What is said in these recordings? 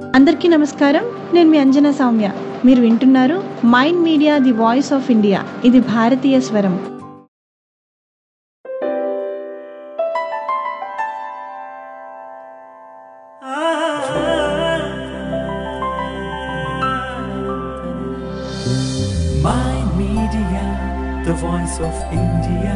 అందరికీ నమస్కారం నేను మీ అంజనా సౌమ్య మీరు వింటున్నారు mind media the voice of India ఇది భారతీయ స్వరం Mind Media, the voice of India.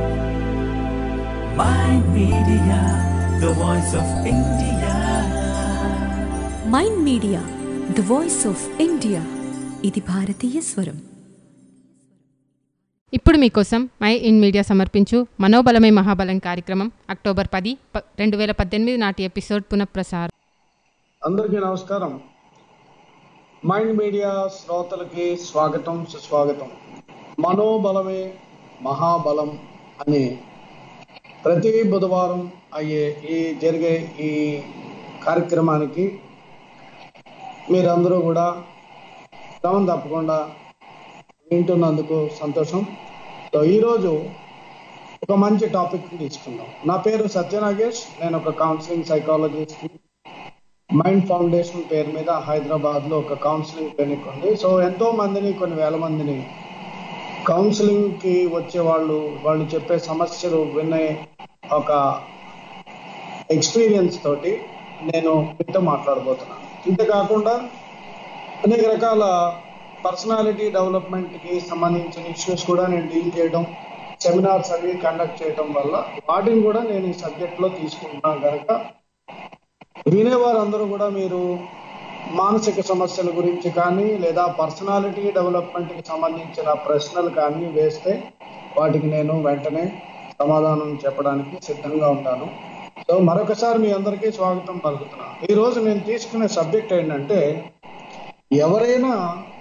Mind Media, the voice of India. Mind media the voice of India ఇది భారతీయ స్వరం ఇప్పుడు మీకోసం మై ఇన్ మీడియా సమర్పించు మనోబలమే మహాబలం కార్యక్రమం అక్టోబర్ పది ప- రెండు వేల పద్దెనిమిది నాటి ఎపిసోడ్ పునఃప్రసారం అందరికీ నమస్కారం మైండ్ మీడియా శ్రోతలకి స్వాగతం సుస్వాగతం మనోబలమే మహాబలం అనే ప్రతి బుధవారం అయ్యే ఈ జరిగే ఈ కార్యక్రమానికి మీరందరూ కూడా క్రమం తప్పకుండా వింటున్నందుకు సంతోషం సో ఈరోజు ఒక మంచి టాపిక్ తీసుకుందాం నా పేరు సత్యనాగేష్ నేను ఒక కౌన్సిలింగ్ సైకాలజిస్ట్ మైండ్ ఫౌండేషన్ పేరు మీద హైదరాబాద్ లో ఒక కౌన్సిలింగ్ క్లినిక్ ఉంది సో ఎంతో మందిని కొన్ని వేల మందిని కౌన్సిలింగ్ కి వచ్చే వాళ్ళు వాళ్ళు చెప్పే సమస్యలు వినే ఒక ఎక్స్పీరియన్స్ తోటి నేను మీతో మాట్లాడబోతున్నాను ఇంతేకాకుండా అనేక రకాల పర్సనాలిటీ డెవలప్మెంట్ కి సంబంధించిన ఇష్యూస్ కూడా నేను డీల్ చేయడం సెమినార్స్ అవి కండక్ట్ చేయడం వల్ల వాటిని కూడా నేను ఈ సబ్జెక్ట్ లో తీసుకుంటున్నాను కనుక వినేవారందరూ కూడా మీరు మానసిక సమస్యల గురించి కానీ లేదా పర్సనాలిటీ డెవలప్మెంట్ కి సంబంధించిన ప్రశ్నలు కానీ వేస్తే వాటికి నేను వెంటనే సమాధానం చెప్పడానికి సిద్ధంగా ఉంటాను సో మరొకసారి మీ అందరికీ స్వాగతం పలుకుతున్నాను ఈ రోజు నేను తీసుకునే సబ్జెక్ట్ ఏంటంటే ఎవరైనా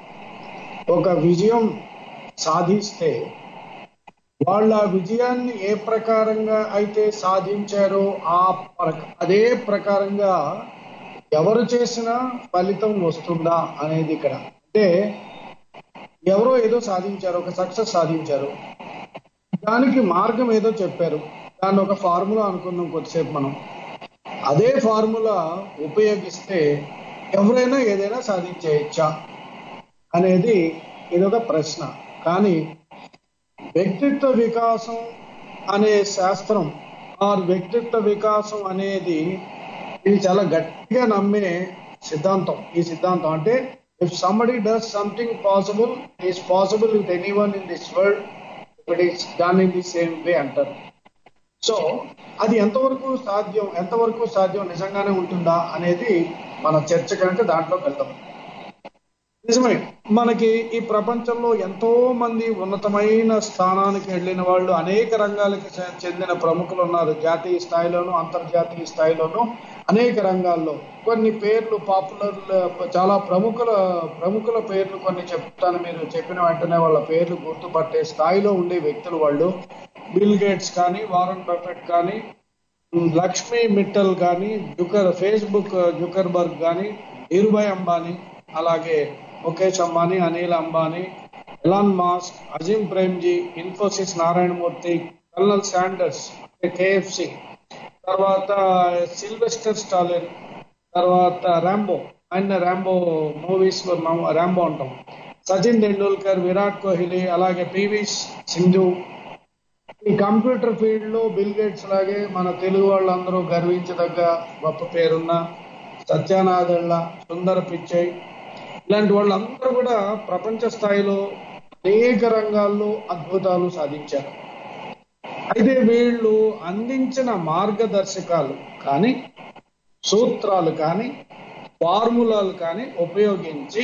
ఒక విజయం సాధిస్తే వాళ్ళ విజయాన్ని ఏ ప్రకారంగా అయితే సాధించారో ఆ ప్ర- అదే ప్రకారంగా ఎవరు చేసినా ఫలితం వస్తుందా అనేది ఇక్కడ అంటే ఎవరో ఏదో సాధించారు ఒక సక్సెస్ సాధించారు దానికి మార్గం ఏదో చెప్పారు దాన్ని ఒక ఫార్ములా అనుకుందాం కొద్దిసేపు మనం అదే ఫార్ములా ఉపయోగిస్తే ఎవరైనా ఏదైనా సాధించేయచ్చా అనేది ఇదొక ప్రశ్న కానీ వ్యక్తిత్వ వికాసం అనే శాస్త్రం ఆర్ వ్యక్తిత్వ వికాసం అనేది ఇది చాలా గట్టిగా నమ్మే సిద్ధాంతం ఈ సిద్ధాంతం అంటే if somebody does something possible is possible with any one in this world it is done in the same way అంటారు సో అది ఎంతవరకు సాధ్యం ఎంతవరకు సాధ్యం నిజంగానే ఉంటుందా అనేది మన చర్చ కనుక దాంట్లోకి వెళ్దాం నిజమే మనకి ఈ ప్రపంచంలో ఎంతో మంది ఉన్నతమైన స్థానానికి వెళ్ళిన వాళ్ళు అనేక రంగాలకి చె- చెందిన ప్రముఖులు ఉన్నారు జాతీయ స్థాయిలోను అంతర్జాతీయ స్థాయిలోను అనేక రంగాల్లో కొన్ని పేర్లు పాపులర్ చాలా ప్రముఖుల ప్రముఖుల పేర్లు కొన్ని చెప్తాను మీరు చెప్పిన వెంటనే వాళ్ళ పేర్లు గుర్తుపట్టే స్థాయిలో ఉండే వ్యక్తులు వాళ్ళు బిల్ గేట్స్ కానీ వారన్ బఫెట్ కానీ ఉమ్, లక్ష్మీ మిట్టల్ కానీ జుకర్ ఫేస్బుక్ జుకర్బర్గ్ కానీ ధీరుభాయ్ అంబానీ అలాగే Mukesh Ambani Anil Ambani Elon Musk Azim Premji Infosys Narayana Murthy colonel Sanders KFC తర్వాత సిల్వెస్టర్ స్టాలిన్ తర్వాత ర్యాంబో ఆయన ర్యాంబో మూవీస్ లో మనం ర్యాంబో అంటాం సచిన్ టెండూల్కర్ విరాట్ కోహ్లీ అలాగే పివి సింధు ఈ కంప్యూటర్ ఫీల్డ్ లో బిల్ గేట్స్ లాగే మన తెలుగు వాళ్ళందరూ గర్వించదగ్గ గొప్ప పేరున్న సత్యానాథళ్ళ సుందర పిచ్చై ఇలాంటి వాళ్ళందరూ కూడా ప్రపంచ స్థాయిలో అనేక రంగాల్లో అద్భుతాలు సాధించారు అయితే వీళ్ళు అందించిన మార్గదర్శకాలు కానీ సూత్రాలు కానీ ఫార్ములాలు కానీ ఉపయోగించి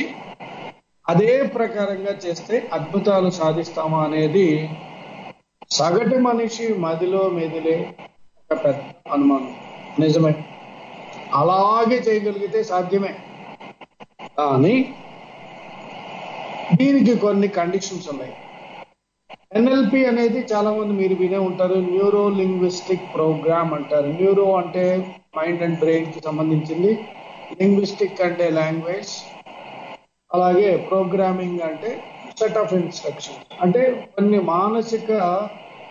అదే ప్రకారంగా చేస్తే అద్భుతాలు సాధిస్తామా అనేది సగటు మనిషి మదిలో మెదిలే ఒక పెద్ద అనుమానం నిజమే అలాగే చేయగలిగితే సాధ్యమే కానీ దీనికి కొన్ని కండిషన్స్ ఉన్నాయి ఎన్ఎల్పి అనేది చాలా మంది మీరు వినే ఉంటారు న్యూరో లింగ్విస్టిక్ ప్రోగ్రామ్ అంటారు న్యూరో అంటే మైండ్ అండ్ బ్రెయిన్ కి సంబంధించింది లింగ్విస్టిక్ అంటే లాంగ్వేజ్ అలాగే ప్రోగ్రామింగ్ అంటే సెట్ ఆఫ్ ఇన్స్ట్రక్షన్స్ అంటే కొన్ని మానసిక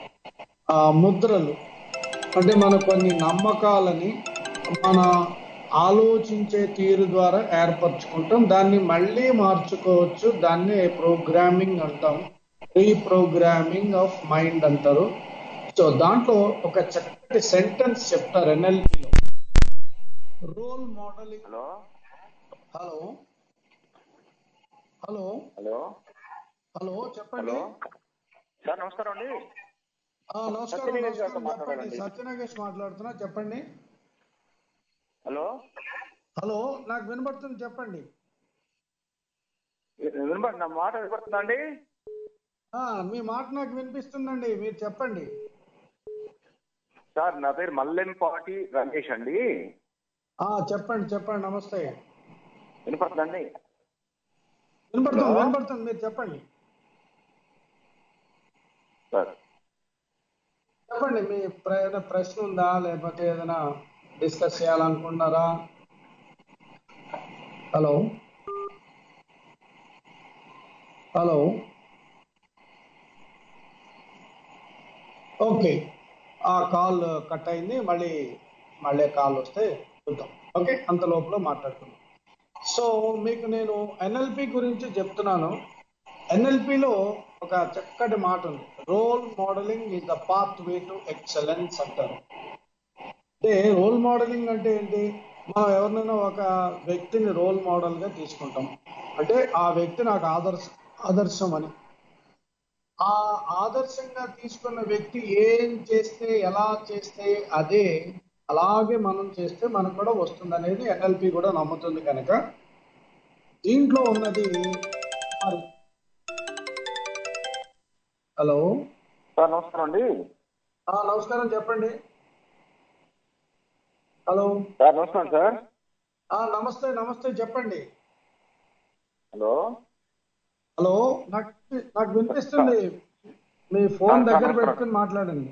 ఆ, ముద్రలు అంటే మన కొన్ని నమ్మకాలని మన ఆలోచించే తీరు ద్వారా ఏర్పరచుకుంటాం దాన్ని మళ్ళీ మార్చుకోవచ్చు దాన్ని ప్రోగ్రామింగ్ అంటాం రీప్రోగ్రామింగ్ ఆఫ్ మైండ్ అంటారు సో దాంట్లో ఒక చక్కటి సెంటెన్స్ చెప్తారు ఎన్ఎల్పిలో role modelling hello hello hello hello hello చెప్పండి హలో సార్ నమస్కారం అండి ఆ, నమస్కారం సత్యనాగేష్ గారితో నమస్కారం చెప్పండి మాట్లాడాలండి. సత్యనాగేష్ మాట్లాడుతున్నా చెప్పండి హలో హలో నాకు వినబడుతుంది చెప్పండి వినపడి నా మాట వినపడుతుందా అండి ఆ, మీ మాట నాకు వినిపిస్తుందండి మీరు చెప్పండి సార్ నా పేరు మల్లెంపాటి రమేష్ అండి ఆ చెప్పండి చెప్పండి నమస్తే వినపడుతుందండి వినపడుతుంది హలో? వినపడుతుంది మీరు చెప్పండి సార్ చెప్పండి మీ ప్ర- ఏదైనా ప్రశ్న ఉందా లేకపోతే ఏదైనా డిస్కస్ చేయాలనుకుంటున్నారా హలో హలో ఓకే ఆ కాల్ కట్ అయింది మళ్ళీ మళ్ళీ కాల్ వస్తే చూద్దాం ఓకే అంత లోపల మాట్లాడుకుందాం సో మీకు నేను ఎన్ఎల్పి గురించి చెప్తున్నాను ఎన్ఎల్పిలో ఒక చక్కటి మాట ఉంది role modelling is the path way to excellence అంటారు అంటే రోల్ మోడలింగ్ అంటే ఏంటి మనం ఎవరినైనా ఒక వ్యక్తిని రోల్ మోడల్ గా తీసుకుంటాం అంటే ఆ వ్యక్తి నాకు ఆదర్శ ఆదర్శం అని ఆ ఆదర్శంగా తీసుకున్న వ్యక్తి ఏం చేస్తే ఎలా చేస్తే అదే అలాగే మనం చేస్తే మనకు కూడా వస్తుంది అనేది ఎన్ఎల్పి కూడా నమ్ముతుంది కనుక దీంట్లో ఉన్నది హలో సార్ నమస్కారం అండి ఆ, నమస్కారం చెప్పండి హలో సార్ నమస్కారం సార్ ఆ, నమస్తే నమస్తే చెప్పండి హలో హలో నాకు నాకు వినిపిస్తుంది మీ ఫోన్ ఆ, దగ్గర నమస్కారం. పెట్టుకుని మాట్లాడండి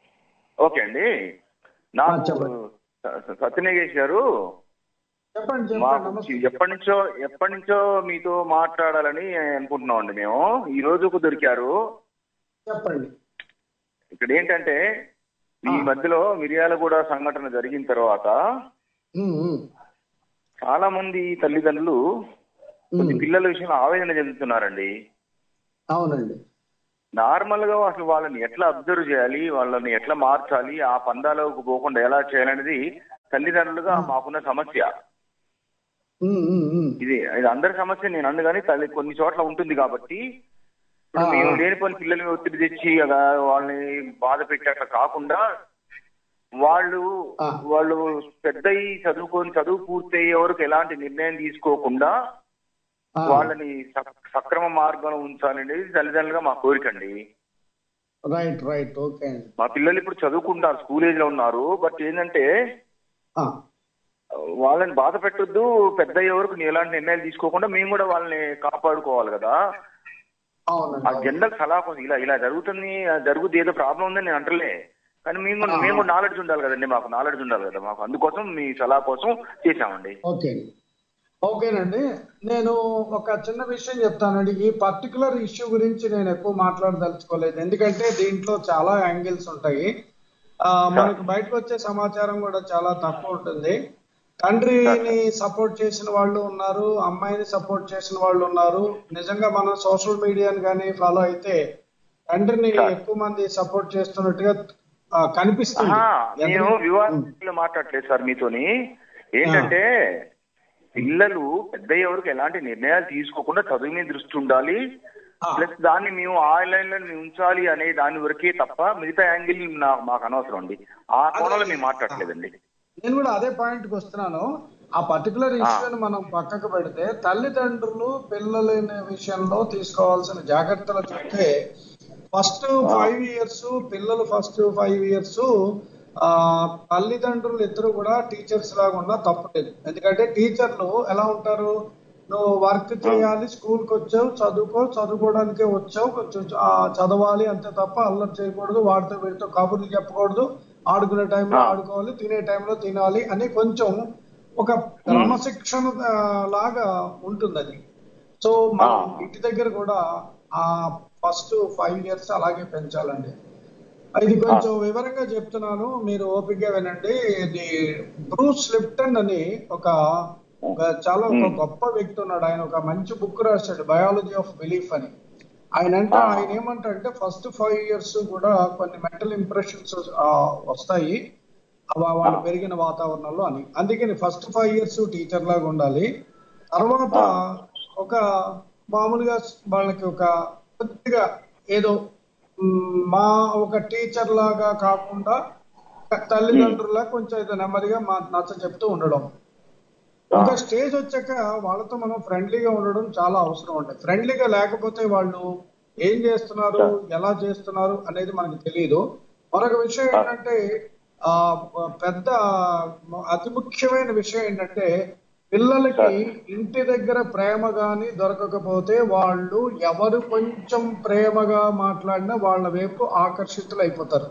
ఓకే అండి నాకు ఆ, చెప్పండి. స- సత్యనాగేష్ గారు చెప్పండి చెప్పండి మాకు నమస్తే ఎప్పటి నుంచో ఎప్పటి నుంచో మీతో మాట్లాడాలని అనుకుంటున్నాం అండి మేము ఈ రోజుకు దొరికారు చెప్పండి ఇక్కడ ఏంటంటే ఈ ఆ. మధ్యలో మిర్యాలగూడ సంఘటన జరిగిన తర్వాత ఉమ్, ఉమ్, చాలా మంది తల్లిదండ్రులు కొన్ని ఉమ్. పిల్లల విషయంలో ఆవేదన చెందుతున్నారండి అవునండి నార్మల్ గా అసలు వాళ్ళని ఎట్లా అబ్జర్వ్ చేయాలి వాళ్ళని ఎట్లా మార్చాలి ఆ పందాలకు పోకుండా ఎలా చేయాలనేది తల్లిదండ్రులుగా మాకున్న సమస్య ఉమ్, ఉమ్, ఉమ్. ఇది ఇది అందరి సమస్య నేను అన్ను కానీ తల్లి కొన్ని చోట్ల ఉంటుంది కాబట్టి ఇప్పుడు ఆ, మేము ఆ. లేనిపోయిన పిల్లల్ని ఒత్తిడి తెచ్చి అలా వాళ్ళని బాధ పెట్టి అట్లా కాకుండా వాళ్ళు ఆ. వాళ్ళు పెద్ద చదువుకొని చదువు పూర్తయ్యే వరకు ఎలాంటి నిర్ణయం తీసుకోకుండా ఆ, వాళ్ళని సక్- సక్రమ మార్గంలో ఉంచాలనేది తల్లిదండ్రులుగా మా కోరిక అండి రైట్ రైట్ ఓకే అండి మా పిల్లలు ఇప్పుడు చదువుకుంటారు స్కూల్ ఏజ్ లో ఉన్నారు బట్ ఏంటంటే ఆ, వాళ్ళని బాధ పెట్టొద్దు పెద్ద అయ్యే వరకు నీ ఎలాంటి నిర్ణయాలు తీసుకోకుండా మేము కూడా వాళ్ళని కాపాడుకోవాలి కదా ఆ అవునండి జనరల్ సలహా కోసం ఇలా ఇలా జరుగుతుంది ఆ జరుగుతుంది ఏదో ప్రాబ్లం ఉందని నేను అంటలే కానీ మేము కూడా- మేము కూడా నాలెడ్జ్ ఉండాలి కదండి మాకు నాలెడ్జ్ ఉండాలి కదా మాకు అందుకోసం మీ సలహా కోసం చేశామండి ఓకే ఓకేనండి నేను ఒక చిన్న విషయం చెప్తానండి ఈ పర్టికులర్ ఇష్యూ గురించి నేను ఎక్కువ మాట్లాడదలుచుకోలేదు ఎందుకంటే దీంట్లో చాలా యాంగిల్స్ ఉంటాయి ఆ, మనకు బయటకు వచ్చే సమాచారం కూడా చాలా తక్కువ ఉంటుంది తండ్రిని సపోర్ట్ చేసిన వాళ్ళు ఉన్నారు అమ్మాయిని సపోర్ట్ చేసిన వాళ్ళు ఉన్నారు నిజంగా మనం సోషల్ మీడియాని కానీ ఫాలో అయితే తండ్రిని ఎక్కువ మంది సపోర్ట్ చేస్తున్నట్టుగా ఆ, కనిపిస్తుంది ఆహా, నేను ఎందుకంటే- వివాదంలో మాట్లాడలేదు సార్ మీతోని ఏంటంటే పిల్లలు పెద్ద ఎవరికి ఎలాంటి నిర్ణయాలు తీసుకోకుండా చదువు మీద దృష్టి ఉండాలి ఆ. ప్లస్ దాన్ని మేము ఆన్లైన్ లో మేము ఉంచాలి అనే దాని వరకే తప్ప మిగతా యాంగిల్ నా- మాకు అనవసరం అండి ఆ కోణంలో మేము మాట్లాడలేదండి నేను కూడా అదే పాయింట్ కి వస్తున్నాను ఆ పర్టికులర్ ఇష్యూని మనం పక్కకు పెడితే తల్లిదండ్రులు పిల్లల విషయంలో తీసుకోవాల్సిన జాగ్రత్తలు చూస్తే ఫస్ట్ ఫైవ్ ఇయర్స్ పిల్లలు ఫస్ట్ ఫైవ్ ఇయర్స్ ఆ తల్లిదండ్రులు ఇద్దరు కూడా టీచర్స్ లాగా ఉన్నా తప్పలేదు ఎందుకంటే టీచర్లు ఎలా ఉంటారు నువ్వు వర్క్ చేయాలి స్కూల్ కి వచ్చావు చదువుకో చదువుకోవడానికే వచ్చావు కొంచెం ఆ, చదవాలి అంతే తప్ప అల్లరి చేయకూడదు వాడితో వీడితో కబుర్లు చెప్పకూడదు ఆడుకునే టైంలో ఆడుకోవాలి తినే టైంలో తినాలి అని కొంచెం ఒక క్రమశిక్షణ ఆ, లాగా ఉంటుంది అది సో మనం ఇంటి దగ్గర కూడా ఆ ఫస్ట్ ఫైవ్ ఇయర్స్ అలాగే పెంచాలండి ఇది కొంచెం వివరంగా చెప్తున్నాను మీరు ఓపిక వినండి ఇది బ్రూస్ లిప్టన్ అని ఒక ఒక చాలా ఒక గొప్ప వ్యక్తి ఉన్నాడు ఆయన ఒక మంచి బుక్ రాశాడు బయాలజీ ఆఫ్ బిలీఫ్ అని ఆయన అంటే ఆయన ఏమంటారంటే ఫస్ట్ ఫైవ్ ఇయర్స్ కూడా కొన్ని మెంటల్ ఇంప్రెషన్స్ వస్తాయి అవ వాళ్ళు పెరిగిన వాతావరణంలో అని అందుకని ఫస్ట్ ఫైవ్ ఇయర్స్ టీచర్ లాగా ఉండాలి తర్వాత ఒక మామూలుగా వాళ్ళకి ఒక కొద్దిగా ఏదో మ్, మా ఒక టీచర్ లాగా కాకుండా తల్లిదండ్రుల కొంచెం ఏదో నెమ్మదిగా మా నచ్చ చెప్తూ ఉండడం ఇంకా స్టేజ్ వచ్చాక వాళ్ళతో మనం ఫ్రెండ్లీగా ఉండడం చాలా అవసరం ఉంటుంది ఫ్రెండ్లీగా లేకపోతే వాళ్ళు ఏం చేస్తున్నారు ఎలా చేస్తున్నారు అనేది మనకు తెలియదు మరొక విషయం ఏంటంటే ఆ పెద్ద అతి ముఖ్యమైన విషయం ఏంటంటే పిల్లలకి ఇంటి దగ్గర ప్రేమ గాని దొరకకపోతే వాళ్ళు ఎవరు కొంచెం ప్రేమగా మాట్లాడినా వాళ్ళ వైపు ఆకర్షితులు అయిపోతారు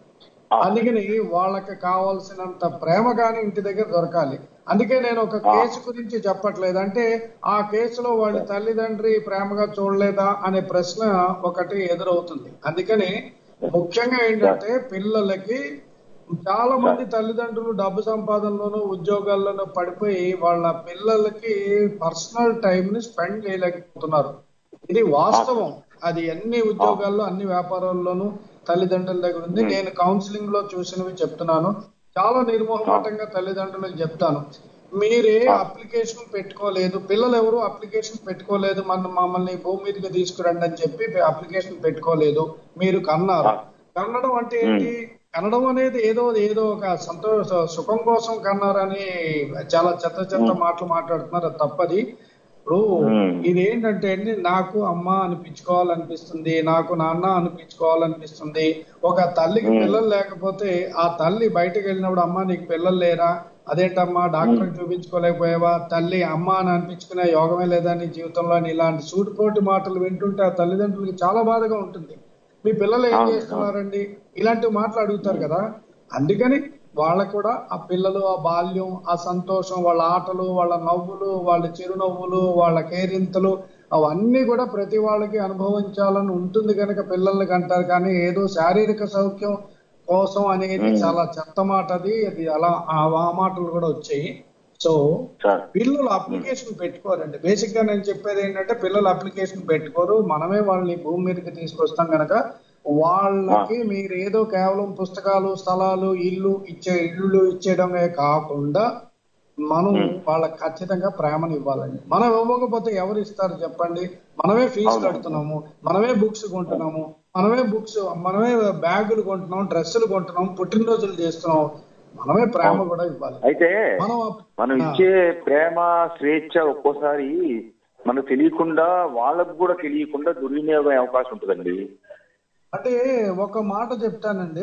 అందుకని వాళ్ళకి కావాల్సినంత ప్రేమ కానీ ఇంటి దగ్గర దొరకాలి అందుకే నేను ఒక కేసు గురించి చెప్పట్లేదు అంటే ఆ కేసులో వాళ్ళ తల్లిదండ్రి ప్రేమగా చూడలేదా అనే ప్రశ్న ఒకటి ఎదురవుతుంది అందుకని ముఖ్యంగా ఏంటంటే పిల్లలకి చాలా మంది తల్లిదండ్రులు డబ్బు సంపాదనలోనూ ఉద్యోగాల్లోనూ పడిపోయి వాళ్ళ పిల్లలకి పర్సనల్ టైం ని స్పెండ్ చేయలేకపోతున్నారు ఇది వాస్తవం అది అన్ని ఉద్యోగాల్లో అన్ని వ్యాపారాల్లోనూ తల్లిదండ్రుల దగ్గర ఉంది నేను కౌన్సిలింగ్ లో చూసినవి చెప్తున్నాను చాలా నిర్మోహమాటంగా తల్లిదండ్రులకు చెప్తాను మీరే అప్లికేషన్ పెట్టుకోలేదు పిల్లలు ఎవరు అప్లికేషన్ పెట్టుకోలేదు మన మమ్మల్ని భూమి మీదకి తీసుకురండి అని చెప్పి అప్లికేషన్ పెట్టుకోలేదు మీరు కన్నారు కన్నడం అంటే ఏంటి కన్నడం అనేది ఏదో ఏదో ఒక సంతోష సుఖం కోసం కన్నారని చాలా చెత్త చెత్త మాటలు మాట్లాడుతున్నారు అది తప్పది ఇప్పుడు ఇదేంటంటే అండి నాకు అమ్మ అనిపించుకోవాలనిపిస్తుంది నాకు నాన్న అనిపించుకోవాలనిపిస్తుంది ఒక తల్లికి పిల్లలు లేకపోతే ఆ తల్లి బయటకు వెళ్ళినప్పుడు అమ్మ నీకు పిల్లలు లేరా అదేంటమ్మా డాక్టర్ చూపించుకోలేకపోయావా తల్లి అమ్మ అని అనిపించుకునే యోగమే లేదా నీ జీవితంలో అని ఇలాంటి సూటిపోటి మాటలు వింటుంటే ఆ తల్లిదండ్రులకి చాలా బాధగా ఉంటుంది మీ పిల్లలు ఏం చేస్తున్నారండి ఇలాంటి మాటలు అడుగుతారు కదా అందుకని వాళ్ళకు కూడా ఆ పిల్లలు ఆ బాల్యం ఆ సంతోషం వాళ్ళ ఆటలు వాళ్ళ నవ్వులు వాళ్ళ చిరునవ్వులు వాళ్ళ కేరింతలు అవన్నీ కూడా ప్రతి వాళ్ళకి అనుభవించాలని ఉంటుంది కనుక పిల్లలకి అంటారు కానీ ఏదో శారీరక సౌఖ్యం కోసం అనేది చాలా చెత్త మాట అది అది అలా ఆ ఆ మాటలు కూడా వచ్చాయి సో సార్ పిల్లలు అప్లికేషన్ పెట్టుకోరండి బేసిక్ గా నేను చెప్పేది ఏంటంటే పిల్లలు అప్లికేషన్ పెట్టుకోరు మనమే వాళ్ళని భూమి మీదకి తీసుకొస్తాం గనక వాళ్ళకి మీరు ఏదో కేవలం పుస్తకాలు స్థలాలు ఇల్లు ఇచ్చే ఇల్లు ఇచ్చేయడమే కాకుండా మనం వాళ్ళకి ఖచ్చితంగా ప్రేమను ఇవ్వాలండి మనం ఇవ్వకపోతే ఎవరు ఇస్తారు చెప్పండి మనమే ఫీజు కడుతున్నాము మనమే బుక్స్ కొంటున్నాము మనమే బుక్స్ మనమే బ్యాగులు కొంటున్నాం డ్రెస్సులు కొంటున్నాం పుట్టినరోజులు చేస్తున్నాం మనమే ప్రేమ కూడా ఇవ్వాలి అయితే మనం మనం ఇచ్చే ప్రేమ స్వేచ్ఛ ఒక్కోసారి మనకు తెలియకుండా వాళ్ళకు కూడా తెలియకుండా దుర్వినియోగం అయ్యే అవకాశం ఉంటుందండి అంటే ఒక మాట చెప్తానండి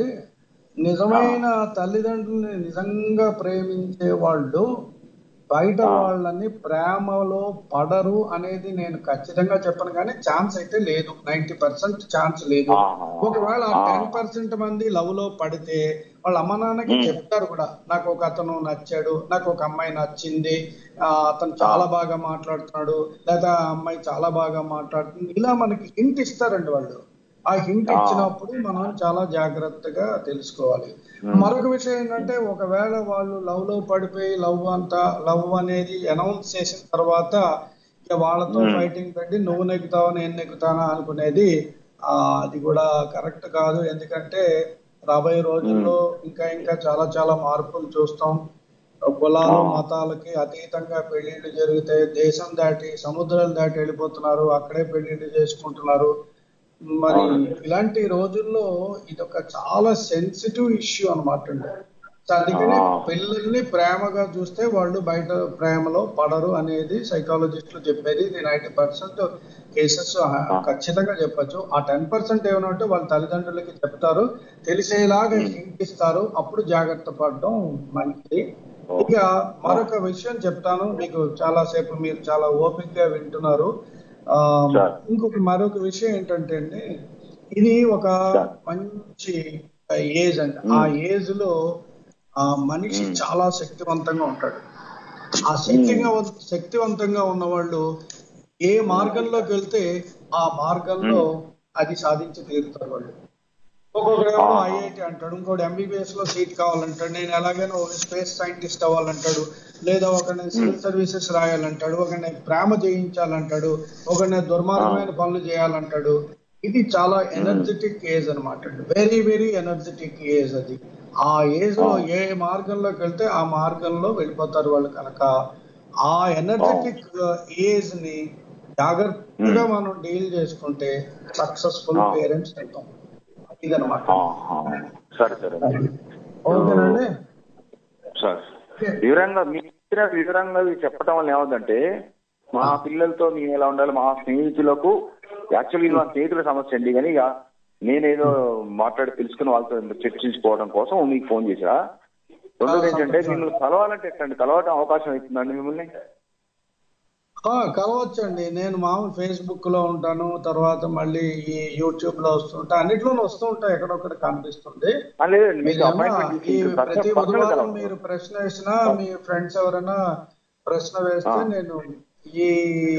నిజమైన తల్లిదండ్రుల్ని నిజంగా ప్రేమించే వాళ్ళు బయట వాళ్ళని ప్రేమలో పడరు అనేది నేను ఖచ్చితంగా చెప్పను కానీ ఛాన్స్ అయితే లేదు నైన్టీ పర్సెంట్ ఛాన్స్ లేదు ఆహా. ఒకవేళ టెన్ పర్సెంట్ మంది లవ్ లో పడితే వాళ్ళ అమ్మ నాన్నకి చెప్తారు కూడా నాకు ఒక అతను నచ్చాడు నాకు ఒక అమ్మాయి నచ్చింది ఆ, అతను చాలా బాగా మాట్లాడుతున్నాడు లేదా ఆ అమ్మాయి చాలా బాగా మాట్లాడుతుంది ఇలా మనకి హింట్ ఇస్తారండి వాళ్ళు ఆ హింట్ ఇచ్చినప్పుడు మనం చాలా జాగ్రత్తగా తెలుసుకోవాలి మరొక విషయం ఏంటంటే ఒకవేళ వాళ్ళు లవ్ లో పడిపోయి లవ్ అంతా లవ్ అనేది అనౌన్స్ చేసిన తర్వాత ఇక వాళ్ళతో ఫైటింగ్ పెట్టి నువ్వు నెగ్గుతావా నేను నెగ్గుతానా అనుకునేది ఆ అది కూడా కరెక్ట్ కాదు ఎందుకంటే రాబోయే రోజుల్లో ఇంకా ఇంకా చాలా చాలా మార్పులు చూస్తాం కులాలు మతాలకి అతీతంగా పెళ్లిళ్ళు జరుగుతాయి దేశం దాటి సముద్రాలు దాటి వెళ్ళిపోతున్నారు అక్కడే పెళ్లిళ్ళు చేసుకుంటున్నారు మరి ఇలాంటి రోజుల్లో ఇది ఒక చాలా సెన్సిటివ్ ఇష్యూ అనమాట అండి సో అందుకని పిల్లల్ని ప్రేమగా చూస్తే వాళ్ళు బయట ప్రేమలో పడరు అనేది సైకాలజిస్టులు చెప్పేది ఇది నైన్టీ పర్సెంట్ కేసెస్ ఖచ్చితంగా చెప్పొచ్చు ఆ టెన్ పర్సెంట్ ఏమైనా ఉంటే వాళ్ళ తల్లిదండ్రులకి చెప్తారు తెలిసేలాగా హింటిస్తారు అప్పుడు జాగ్రత్త పడడం మంచిది ఇక మరొక విషయం చెప్తాను మీకు చాలా సేపు మీరు చాలా ఓపిక గా వింటున్నారు ఆ సార్. ఇంకొక మరొక విషయం ఏంటంటే అండి ఇది ఒక మంచి ఏజ్ అండి ఆ ఏజ్ లో ఆ మనిషి చాలా శక్తివంతంగా ఉంటాడు ఆ శక్తిగా శక్తివంతంగా ఉన్నవాళ్ళు ఏ మార్గంలోకి వెళ్తే ఆ మార్గంలో అది సాధించి తీరుతారు వాళ్ళు ఒక్కొక్కడేమో ఐఐటి అంటాడు ఇంకోటి ఎంబీబీఎస్ లో సీట్ కావాలంటాడు నేను ఎలాగైనా ఒక స్పేస్ సైంటిస్ట్ అవ్వాలంటాడు లేదా ఒకరిని సివిల్ సర్వీసెస్ రాయాలంటాడు ఒకరిని ప్రేమ చేయించాలంటాడు ఒకరిని దుర్మార్గమైన పనులు చేయాలంటాడు ఇది చాలా ఎనర్జెటిక్ ఏజ్ అనమాట వెరీ వెరీ ఎనర్జెటిక్ ఏజ్ అది ఆ ఏజ్ లో ఏ మార్గంలోకి వెళ్తే ఆ మార్గంలో వెళ్ళిపోతారు వాళ్ళు కనుక ఆ ఎనర్జెటిక్ ఏజ్ ని జాగ్రత్తగా మనం డీల్ చేసుకుంటే సక్సెస్ఫుల్ పేరెంట్స్ అవుతాం ఇదనమాట ఆహా. సరే సరే ఓకేనండి సార్ వివరంగా మీ ఇచ్చిన వివరంగా ఇవి చెప్పడం వల్ల ఏమవుతుందంటే మా పిల్లలతో మేము ఎలా ఉండాలి మా స్నేహితులకు యాక్చువల్లీ మా స్నేహితుల సమస్య అండి కానీ ఇక నేనేదో మాట్లాడి తెలుసుకుని వాళ్ళతో చర్చించుకోవడం కోసం మీకు ఫోన్ చేశా రెండోది ఏంటంటే మిమ్మల్ని కలవాలంటే ఎట్లండి కలవటం అవకాశం అవుతుందండి మిమ్మల్ని ఆ, కలవచ్చండి నేను మామూలు ఫేస్బుక్ లో ఉంటాను తర్వాత మళ్ళీ ఈ యూట్యూబ్ లో వస్తుంటా అన్నిట్లోనూ వస్తూ ఉంటాయి ఎక్కడొక్కడ కనిపిస్తుంది ఆ, లేదండి మీకు మీరేమో అపాయింట్మెంట్ ఈ తీసుకుంటారు ప్రతి పర్సనల్ బుధవారం కలవాలి మీరు ప్రశ్న వేసినా మీ ఫ్రెండ్స్ ఎవరైనా ప్రశ్న వేస్తే ఆ. నేను ఈ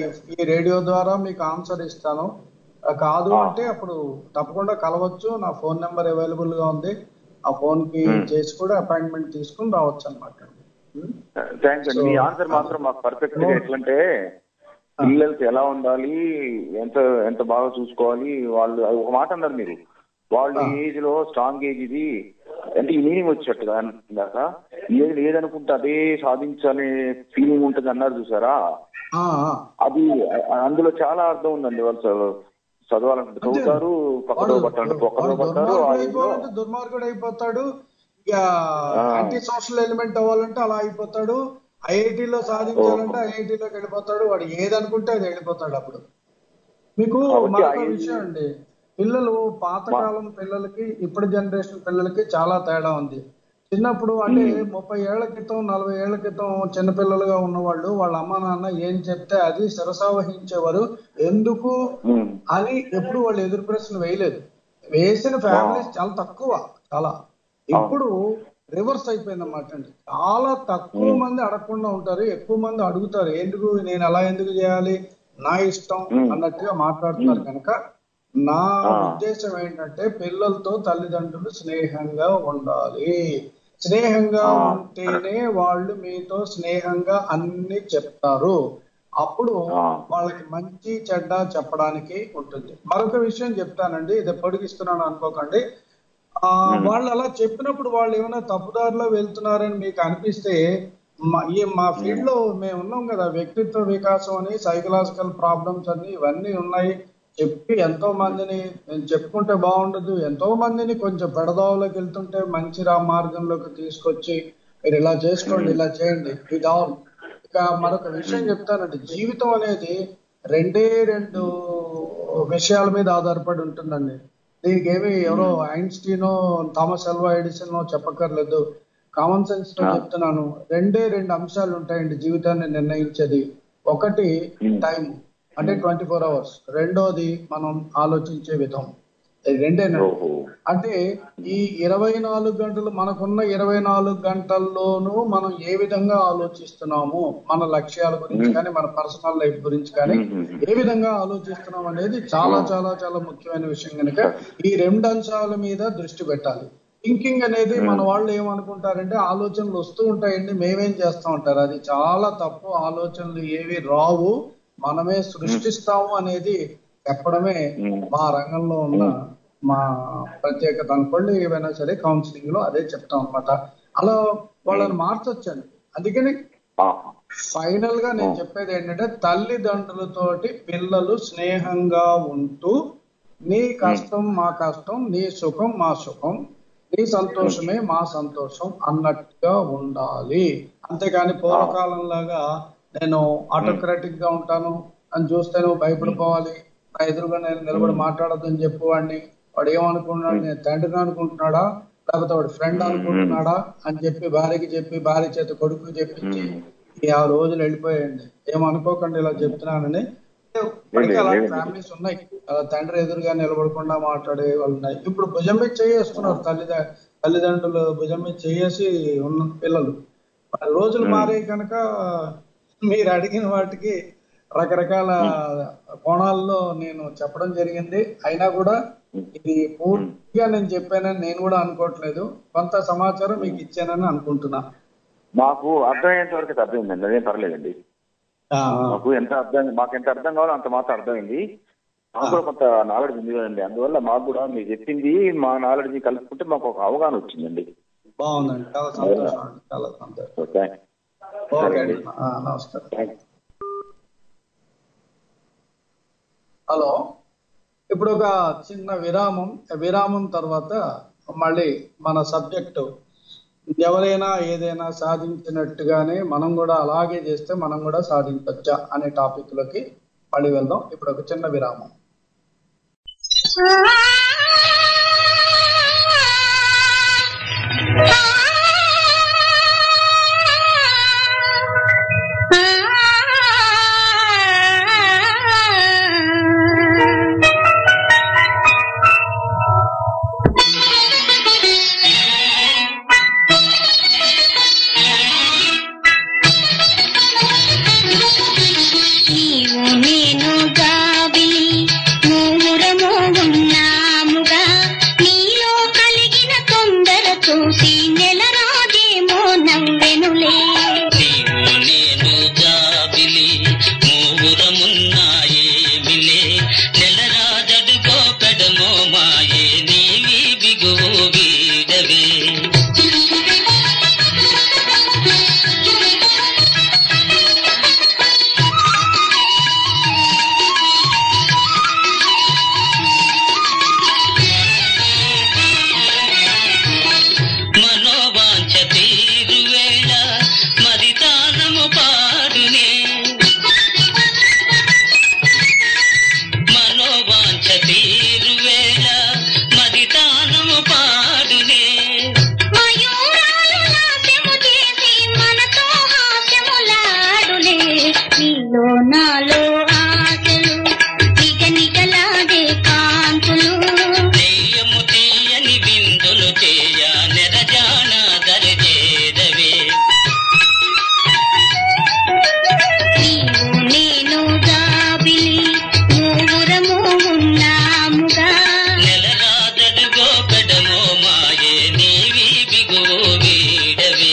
ఈ రేడియో ద్వారా మీకు ఆన్సర్ ఇస్తాను ఆ, కాదు ఆ. అంటే అప్పుడు తప్పకుండా కలవచ్చు నా ఫోన్ నెంబర్ అవైలబుల్ గా ఉంది ఆ ఫోన్ కి Hmm. చేసి కూడా అపాయింట్మెంట్ తీసుకుని రావచ్చు అనమాట థ్యాంక్స్ అండి మీ So, ఆన్సర్ మాత్రం మాకు పర్ఫెక్ట్ గా No. ఎట్లంటే పిల్లలకి ఎలా ఉండాలి ఎంత ఎంత బాగా చూసుకోవాలి వాళ్ళు అది ఒక మాట అన్నారు మీరు వాళ్ళు Ah. ఈ ఏజ్ లో స్ట్రాంగ్ ఏజ్ ఇది అంటే ఈ మీనింగ్ వచ్చేట్టుగా ఇందాక ఏది లేదనుకుంటే అదే సాధించాలనే ఫీలింగ్ ఉంటుంది అన్నారు చూసారా ఆ, ఆ. అది అ- అందులో చాలా అర్థం ఉందండి వాళ్ళు చ- చదవాలంటే చదువుతారు పక్కదో వాడు- పట్టాలంటే పక్కదో వాడు పడతారు దుర్మార్గుడు ఆ ఏజ్ లో అయిపోవాలంటే దుర్మార్గుడు అయిపోతాడు ఇక ఆ. యాంటీ సోషల్ ఎలిమెంట్ అవ్వాలంటే అలా అయిపోతాడు ఐఐటిలో సాధించాలంటే ఐఐటిలోకి వెళ్ళిపోతాడు వాడు ఏదనుకుంటే అది వెళ్ళిపోతాడు అప్పుడు మీకు కాబట్టి మరొక IIT విషయం అండి పిల్లలు పాతకాలం పిల్లలకి ఇప్పటి జనరేషన్ పిల్లలకి చాలా తేడా ఉంది చిన్నప్పుడు అంటే ముప్పై ఏళ్ల క్రితం నలభై ఏళ్ల క్రితం చిన్నపిల్లలుగా ఉన్నవాళ్ళు వాళ్ళ అమ్మ నాన్న ఏం చెప్తే అది శిరసావహించేవారు ఎందుకు ఉమ్. అని ఎప్పుడు వాళ్ళు ఎదురు ప్రశ్న వేయలేదు వేసిన ఫ్యామిలీస్ చాలా తక్కువ చాలా ఇప్పుడు రివర్స్ అయిపోయింది అన్నమాట అండి చాలా తక్కువ మంది అడగకుండా ఉంటారు ఎక్కువ మంది అడుగుతారు ఎందుకు నేను అలా ఎందుకు చేయాలి నా ఇష్టం అన్నట్టుగా మాట్లాడుతున్నారు కనుక నా ఉద్దేశం ఏంటంటే పిల్లలతో తల్లిదండ్రులు స్నేహంగా ఉండాలి స్నేహంగా ఉంటేనే వాళ్ళు మీతో స్నేహంగా అన్ని చెప్తారు అప్పుడు వాళ్ళకి మంచి చెడ్డ చెప్పడానికి ఉంటుంది మరొక విషయం చెప్తానండి ఇది పొడిగిస్తున్నాను అనుకోకండి ఆ వాళ్ళు అలా చెప్పినప్పుడు వాళ్ళు ఏమైనా తప్పుదారిలో వెళ్తున్నారని మీకు అనిపిస్తే మా ఈ మా ఫీల్డ్ లో మేము ఉన్నాం కదా వ్యక్తిత్వ వికాసం అని సైకలాజికల్ ప్రాబ్లమ్స్ అన్ని ఇవన్నీ ఉన్నాయి చెప్పి ఎంతో మందిని నేను చెప్పుకుంటే బాగుండదు ఎంతో మందిని కొంచెం పెడదావులోకి వెళ్తుంటే మంచి రా మార్గంలోకి తీసుకొచ్చి మీరు ఇలా చేసుకోండి ఇలా చేయండి ఇది ఆల్ ఇక మరొక విషయం చెప్తానండి జీవితం అనేది రెండే రెండు విషయాల మీద ఆధారపడి ఉంటుందండి దీనికి ఏమి ఎవరో ఐన్స్టీనో థామస్ ఎల్వా ఎడిసన్ చెప్పక్కర్లేదు కామన్ సెన్స్ తో చెప్తున్నాను రెండే రెండు అంశాలు ఉంటాయండి జీవితాన్ని నిర్ణయించేది ఒకటి టైం అంటే ట్వంటీ ఫోర్ అవర్స్ రెండోది మనం ఆలోచించే విధం ఇది రెండేనండి ఓహో అంటే ఈ ఇరవై నాలుగు గంటలు మనకున్న ఇరవై నాలుగు గంటల్లోనూ మనం ఏ విధంగా ఆలోచిస్తున్నాము మన లక్ష్యాల గురించి కానీ మన పర్సనల్ లైఫ్ గురించి కానీ ఏ విధంగా ఆలోచిస్తున్నాం అనేది చాలా చాలా చాలా ముఖ్యమైన విషయం కనుక ఈ రెండు అంశాల మీద దృష్టి పెట్టాలి థింకింగ్ అనేది మన వాళ్ళు ఏమనుకుంటారంటే ఆలోచనలు వస్తూ ఉంటాయండి మేమేం చేస్తా ఉంటారు అది చాలా తప్పు ఆలోచనలు ఏవి రావు మనమే సృష్టిస్తాము అనేది చెప్పడమే మా రంగంలో ఉన్న మా ప్రత్యేకత అనుకోండి ఏవైనా సరే కౌన్సిలింగ్ లో అదే చెప్తాం అన్నమాట అలా వాళ్ళని మార్చొచ్చండి అందుకని ఆహా. ఫైనల్ గా నేను చెప్పేది ఏంటంటే తల్లిదండ్రులతోటి పిల్లలు స్నేహంగా ఉంటూ నీ కష్టం మా కష్టం నీ సుఖం మా సుఖం నీ సంతోషమే మా సంతోషం అన్నట్టుగా ఉండాలి అంతేకాని పూర్వకాలం లాగా నేను ఆటోక్రాటిక్ గా ఉంటాను అని చూస్తే నువ్వు భయపడిపోవాలి నా ఎదురుగా నేను నిలబడి మాట్లాడొద్దని చెప్పు వాడిని వాడు ఏమనుకుంటున్నాడు నేను తండ్రిని అనుకుంటున్నాడా లేకపోతే వాడు ఫ్రెండ్ అనుకుంటున్నాడా అని చెప్పి భార్యకి చెప్పి భార్య చేత కొడుకు చెప్పించి ఈ ఆ రోజులు వెళ్ళిపోయాయండి ఏమనుకోకండి ఇలా చెప్తున్నానని ఇప్పటికీ అలాంటి ఫ్యామిలీస్ ఉన్నాయి అలా తండ్రి ఎదురుగా నిలబడకుండా మాట్లాడే వాళ్ళు ఉన్నాయి ఇప్పుడు భుజం మీద చేస్తున్నారు తల్లిద తల్లిదండ్రులు భుజం మీద చేసి ఉన్న పిల్లలు మరి రోజులు మారే కనుక మీరు అడిగిన వాటికి రకరకాల కోణాల్లో నేను చెప్పడం జరిగింది అయినా కూడా ఇది పూర్తిగా నేను చెప్పానని నేను కూడా అనుకోవట్లేదు కొంత సమాచారం మీకు ఇచ్చానని అనుకుంటున్నా మాకు అర్థమయ్యేంత వరకు అయితే అర్థమైందండి అదేం పర్లేదండి ఆ, ఆ. మాకు ఎంత అర్థం మాకు ఎంత అర్థం కావాలో అంత మాత్రం అర్థమైంది మాకు కూడా కొంత నాలెడ్జ్ ఉంది కదండి అందువల్ల మాకు కూడా మీరు చెప్పింది మా నాలెడ్జ్ కలుపుకుంటే మాకు ఒక అవగాహన వచ్చిందండి బాగుందండి చాలా సంతోషం అండి చాలా సంతోషం సో థ్యాంక్ ఓకే అండి ఆ, నమస్కారం థ్యాంక్ హలో ఇప్పుడు ఒక చిన్న విరామం విరామం తర్వాత మళ్ళీ మన సబ్జెక్టు ఎవరైనా ఏదైనా సాధించినట్టుగానే మనం కూడా అలాగే చేస్తే మనం కూడా సాధించవచ్చా అనే టాపిక్ లోకి మళ్ళీ వెళ్దాం ఇప్పుడు ఒక చిన్న విరామం నీవు నేను గాబిలి మూరము ఉన్నాముగా నీలో కలిగిన తొందర చూసి నెల రాజేమో నవ్వెనులే నీవు నేను జాబిలి మూవురమున్నాయేమిలే నెలరాజడుగో పెడమో మాయే నీవి బిగువు వీడవే మనోవాంఛ తీరువేళ మరి తానము పాడునే మనోవాంఛ తీరువేళ మరి తానము పాడునే మయూరాలు నాట్యము చేసి మనతో హాస్యములాడులే నీలో నాలో ఆశలు నిగ నిగలాడే కాంతులు దెయ్యము తీయని విందులు చేయ నెరజాన దరజేదవే నీవు నేను గాబిలి మూరము ఉన్నాముగా నెలరాజడుగో పెడమో మాయే నీవి బిగువు వీడవే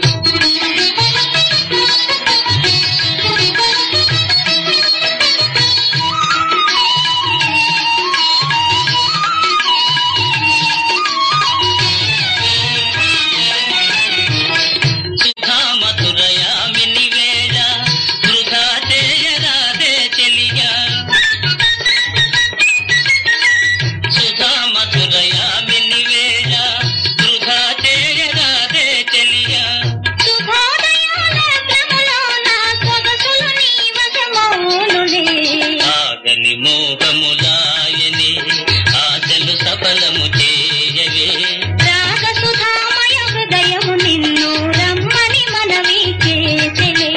సుధా మధురయామిని వేళ వృధా చేయరాదే చెలియా సుధా మధురయామిని వేళ వృధా చేయరాదే చెలియా శుభోదయాల క్రమలో నా సొగసులు నీ వశమౌనులే ఆగని మోహములాయని ఆశలు సఫలము చేయవే రాగ సుధామయ హృదయము నిన్ను రమ్మని మనవి చేసెలే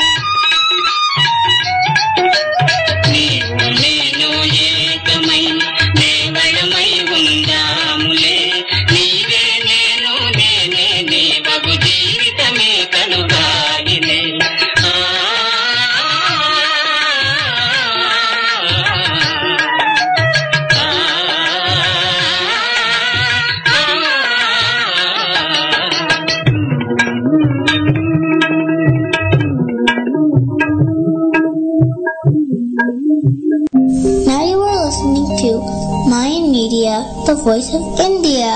నీవు నేను ఏకమై దేవళమై ఉందాములే నీవే నేను నేనే నీ బగు జీవితమే కనుగాలిలే ఆ Now you are listening to Mayan Media, the voice of India.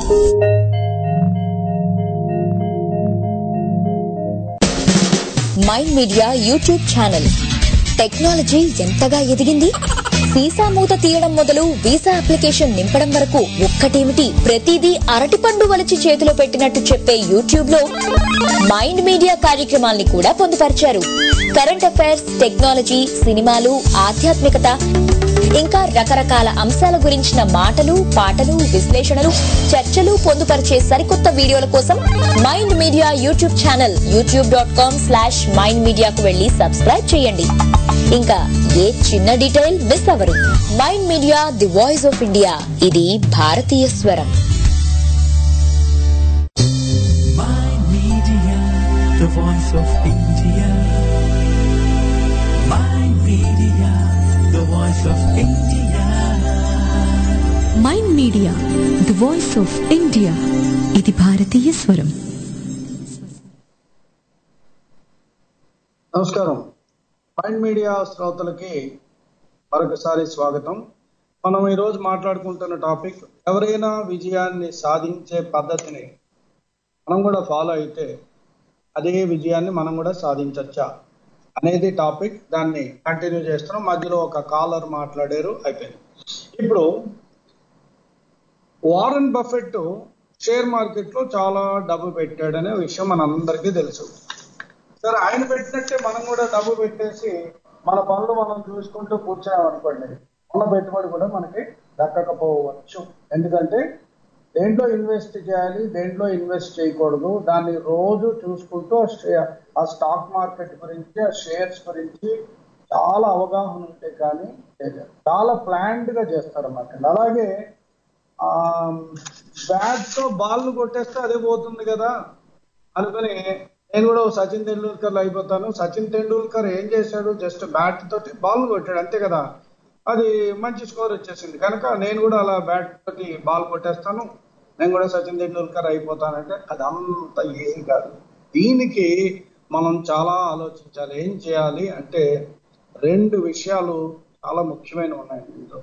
Mind media YouTube channel technology ఎంతగా ఎదిగింది వీసా మూత తీయడం మొదలు వీసా అప్లికేషన్ నింపడం వరకు ఒక్కటేమిటి ప్రతిదీ అరటిపండు వలిచి చేతిలో పెట్టినట్టు చెప్పే యూట్యూబ్ లో మైండ్ మీడియా కార్యక్రమాల్ని కూడా పొందుపరిచారు కరెంట్ అఫైర్స్ టెక్నాలజీ సినిమాలు ఆధ్యాత్మికత ఇంకా రకరకాల అంశాల గురించిన మాటలు పాటలు విశ్లేషణలు చర్చలు పొందుపరిచే సరికొత్త వీడియోల కోసం mind media YouTube channel YouTube dot com slash mind మీడియాకు వెళ్లి సబ్స్క్రైబ్ చేయండి ఇంకా ఏ చిన్న డీటెయిల్ మిస్ అవ్వరు mind media the voice of India ఇది భారతీయ స్వరం Mind Media, the voice of India. Mind Media, the voice of India. Media the voice of India ఇది భారతీయ స్వరం నమస్కారం మైండ్ మీడియా శ్రోతలకి మరొకసారి స్వాగతం మనం ఈరోజు మాట్లాడుకుంటున్న టాపిక్ ఎవరైనా విజయాన్ని సాధించే పద్ధతిని మనం కూడా ఫాలో అయితే అదే విజయాన్ని మనం కూడా సాధించచ్చా అనేది టాపిక్ దాన్ని కంటిన్యూ చేస్తున్నాం మధ్యలో ఒక కాలర్ మాట్లాడారు అయిపోయింది ఇప్పుడు వారన్ బఫెట్ షేర్ మార్కెట్ లో చాలా డబ్బు పెట్టాడనే విషయం మనందరికీ తెలుసు సరే ఆయన పెట్టినట్టే మనం కూడా డబ్బు పెట్టేసి మన పనులు మనం చూసుకుంటూ కూర్చున్నాం అనుకోండి ఉన్న పెట్టుబడి కూడా మనకి దక్కకపోవచ్చు ఎందుకంటే దేంట్లో ఇన్వెస్ట్ చేయాలి దేంట్లో ఇన్వెస్ట్ చేయకూడదు దాన్ని రోజు చూసుకుంటూ ఆ షే- ఆ స్టాక్ మార్కెట్ గురించి ఆ షేర్స్ గురించి చాలా అవగాహన ఉంటే కానీ చేయలేరు. చాలా ప్లాన్డ్ గా చేస్తారన్నమాట అలాగే ఆ బ్యాట్ తో బాల్ కొట్టేస్తే అదే పోతుంది కదా అనుకుని నేను కూడా ఓ సచిన్ టెండూల్కర్ అయిపోతాను సచిన్ టెండూల్కర్ ఏం చేశాడు జస్ట్ బ్యాట్ తోటి బాల్ కొట్టాడు అంతే కదా అది మంచి స్కోర్ వచ్చేసింది కనుక నేను కూడా అలా బ్యాట్ తోటి బాల్ కొట్టేస్తాను నేను కూడా సచిన్ టెండూల్కర్ అయిపోతానంటే అది అంత ఏం కాదు దీనికి మనం చాలా ఆలోచించాలి ఏం చేయాలి అంటే రెండు విషయాలు చాలా ముఖ్యమైనవి ఉన్నాయి దీంట్లో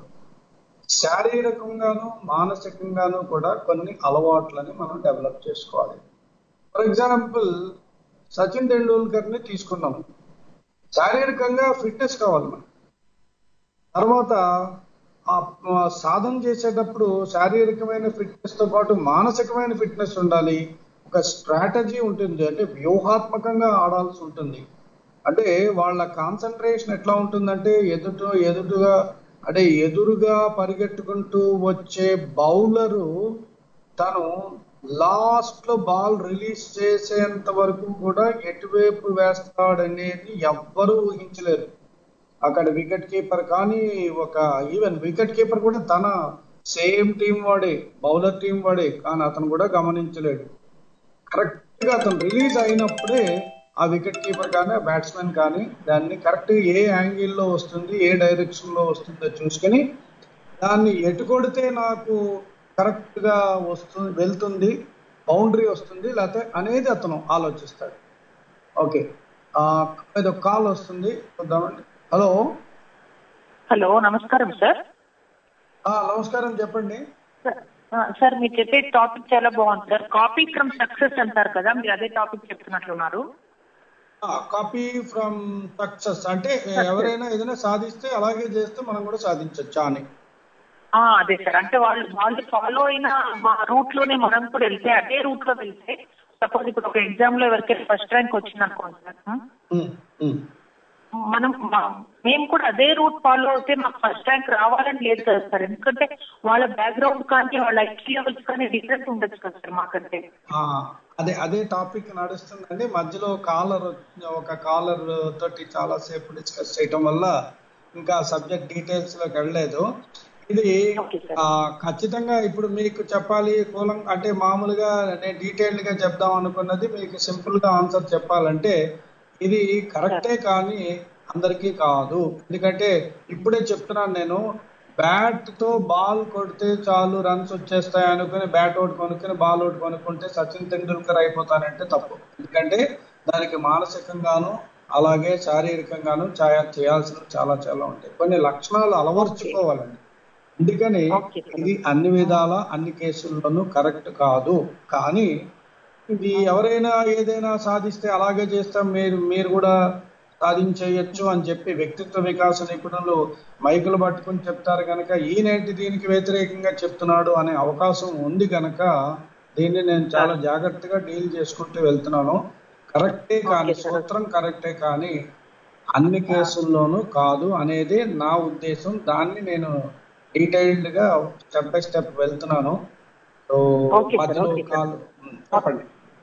శారీరకంగాను మానసికంగాను కూడా కొన్ని అలవాట్లని మనం డెవలప్ చేసుకోవాలి ఫర్ ఎగ్జాంపుల్ సచిన్ టెండూల్కర్ ని తీసుకున్నాం శారీరకంగా ఫిట్నెస్ కావాలి మనకి తర్వాత ఆ ఆ సాధన చేసేటప్పుడు శారీరకమైన ఫిట్నెస్ తో పాటు మానసికమైన ఫిట్నెస్ ఉండాలి ఒక స్ట్రాటజీ ఉంటుంది అంటే వ్యూహాత్మకంగా ఆడాల్సి ఉంటుంది అంటే వాళ్ళ కాన్సన్ట్రేషన్ ఎట్లా ఉంటుందంటే ఎదుట ఎదుటుగా అంటే ఎదురుగా పరిగెట్టుకుంటూ వచ్చే బౌలరు తను లాస్ట్ లో బాల్ రిలీజ్ చేసేంత వరకు కూడా ఎటువైపు వేస్తాడనేది ఎవ్వరూ ఊహించలేరు అక్కడ వికెట్ కీపర్ కానీ ఒక ఈవెన్ వికెట్ కీపర్ కూడా తన సేమ్ టీం వాడే బౌలర్ టీం వాడే కానీ అతను కూడా గమనించలేడు కరెక్ట్ గా అతను రిలీజ్ అయినప్పుడే ఆ వికెట్ కీపర్ కానీ ఆ బ్యాట్స్మెన్ కానీ దాన్ని కరెక్ట్ ఏ యాంగిల్లో వస్తుంది ఏ డైరెక్షన్ లో వస్తుందో చూసుకొని దాన్ని ఎటు కొడితే నాకు కరెక్ట్ గా వస్తుంది వెళ్తుంది బౌండరీ వస్తుంది లేకపోతే అనేది అతను ఆలోచిస్తాడు ఓకే ఇది ఒక కాల్ వస్తుంది చూద్దామండి హలో హలో నమస్కారం సార్ ఆ, నమస్కారం చెప్పండి ఆ, సార్ మీరు చెప్పే టాపిక్ చాలా బాగుంది సార్ కాపీ ఫ్రమ్ సక్సెస్ అంటారు కదా మీరు అదే టాపిక్ చెప్తున్నట్లున్నారు కాపీ ఫ్రమ్ సక్సెస్ అంటే ఎవరైనా ఏదైనా సాధిస్తే అలాగే చేస్తే మనం కూడా సాధించొచ్చా అని ఆ, అదే సార్ అంటే వాళ్ళు వాళ్ళు ఫాలో అయిన మా రూట్ లోనే మనం కూడా వెళ్తే అదే రూట్ లో వెళ్తే సపోజ్ ఇప్పుడు ఒక ఎగ్జామ్ లో ఎవరికైనా ఫస్ట్ ర్యాంక్ వచ్చింది అనుకోండి సార్ ఆ, ఉమ్, ఉమ్. మనం మా- మేము కూడా అదే రూట్ ఫాలో అయితే మాకు ఫస్ట్ ర్యాంక్ రావాలని లేదు కదా సార్ ఎందుకంటే వాళ్ళ బ్యాక్గ్రౌండ్ కానీ వాళ్ళ ఐక్యూ లెవెల్స్ కానీ డిఫరెంట్ ఉండొచ్చు కదా సార్ మాకంటే ఆ, అదే అదే టాపిక్ నడుస్తుందండి మధ్యలో కాలర్ ఒక కాలర్ తోటి చాలా సేపు డిస్కస్ చేయటం వల్ల ఇంకా సబ్జెక్ట్ డీటెయిల్స్ లోకి వెళ్ళలేదు ఇది ఆ, ఖచ్చితంగా ఇప్పుడు మీకు చెప్పాలి కూలం అంటే మామూలుగా నేను డీటెయిల్డ్ గా చెప్దాం అనుకున్నది మీకు సింపుల్ గా ఆన్సర్ చెప్పాలంటే ఇది కరెక్టే కానీ అందరికీ కాదు ఎందుకంటే ఇప్పుడే చెప్తున్నాను నేను బ్యాట్ తో బాల్ కొడితే చాలు రన్స్ వచ్చేస్తాయి అనుకుని బ్యాట్ ఒకటి కొనుక్కుని బాల్ ఒకటి కొనుక్కుంటే సచిన్ తెండూల్కర్ అయిపోతానంటే తప్పు ఎందుకంటే దానికి మానసికంగాను అలాగే శారీరకంగాను చా- చేయాల్సినవి చాలా చాలా ఉంటాయి కొన్ని లక్షణాలు అలవర్చుకోవాలండి అందుకని ఇది అన్ని విధాల అన్ని కేసుల్లోనూ కరెక్ట్ కాదు కానీ ఇది ఎవరైనా ఏదైనా సాధిస్తే అలాగే చేస్తాం మీరు మీరు కూడా సాధించేయచ్చు అని చెప్పి వ్యక్తిత్వ వికాస నిపుణులు మైకులు పట్టుకుని చెప్తారు కనుక ఈయనేంటి దీనికి వ్యతిరేకంగా చెప్తున్నాడు అనే అవకాశం ఉంది కనుక దీన్ని నేను చాలా జాగ్రత్తగా డీల్ చేసుకుంటూ వెళ్తున్నాను కరెక్టే కానీ సూత్రం కరెక్టే కానీ అన్ని కేసుల్లోనూ కాదు అనేది నా ఉద్దేశం దాన్ని నేను డీటెయిల్డ్ గా స్టెప్ బై స్టెప్ వెళ్తున్నాను సో Okay, sir. మధ్యలో Okay, sir. కాల్ చెప్పండి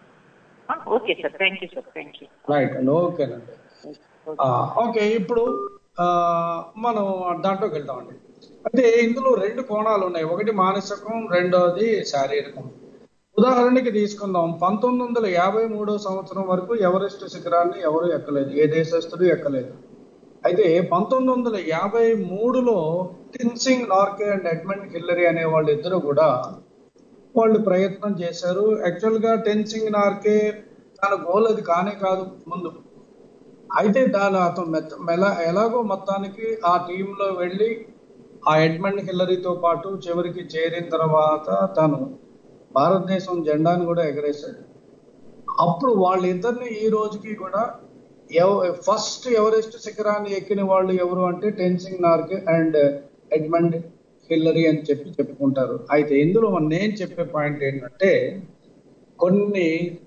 okay sir thank you sir thank you right అండి ఓకేనండి ఆ, ఓకే ఇప్పుడు ఆ, మనం దాంట్లోకి వెళ్తామండి అంటే ఇందులో రెండు కోణాలు ఉన్నాయి ఒకటి మానసికం రెండోది శారీరకం ఉదాహరణకి తీసుకుందాం పంతొమ్మిది వందల యాభై మూడో సంవత్సరం వరకు ఎవరెస్ట్ శిఖరాన్ని ఎవరు ఎక్కలేదు ఏ దేశస్తుడు ఎక్కలేదు అయితే పంతొమ్మిది వందల యాభై మూడులో Tenzing Norgay and Edmund Hillary అనే వాళ్ళు ఇద్దరు కూడా వాళ్ళు ప్రయత్నం చేశారు యాక్చువల్ గా టెన్సింగ్ నార్కే తన గోల్ అది కానే కాదు ముందు అయితే దాని అతను మెత్త మెల- ఎలాగో మొత్తానికి ఆ టీంలో వెళ్ళి ఆ ఎడ్మండ్ హిల్లరీతో పాటు చివరికి చేరిన తర్వాత తను భారతదేశం జెండాను కూడా ఎగరేశాడు అప్పుడు వాళ్ళిద్దరిని ఈ రోజుకి కూడా ఎవ- ఫస్ట్ ఎవరెస్ట్ శిఖరాన్ని ఎక్కిన వాళ్ళు ఎవరు అంటే Tenzing Norgay and Edmund Hillary అని చెప్పి చెప్పుకుంటారు అయితే ఇందులో నేను చెప్పే పాయింట్ ఏంటంటే కొన్ని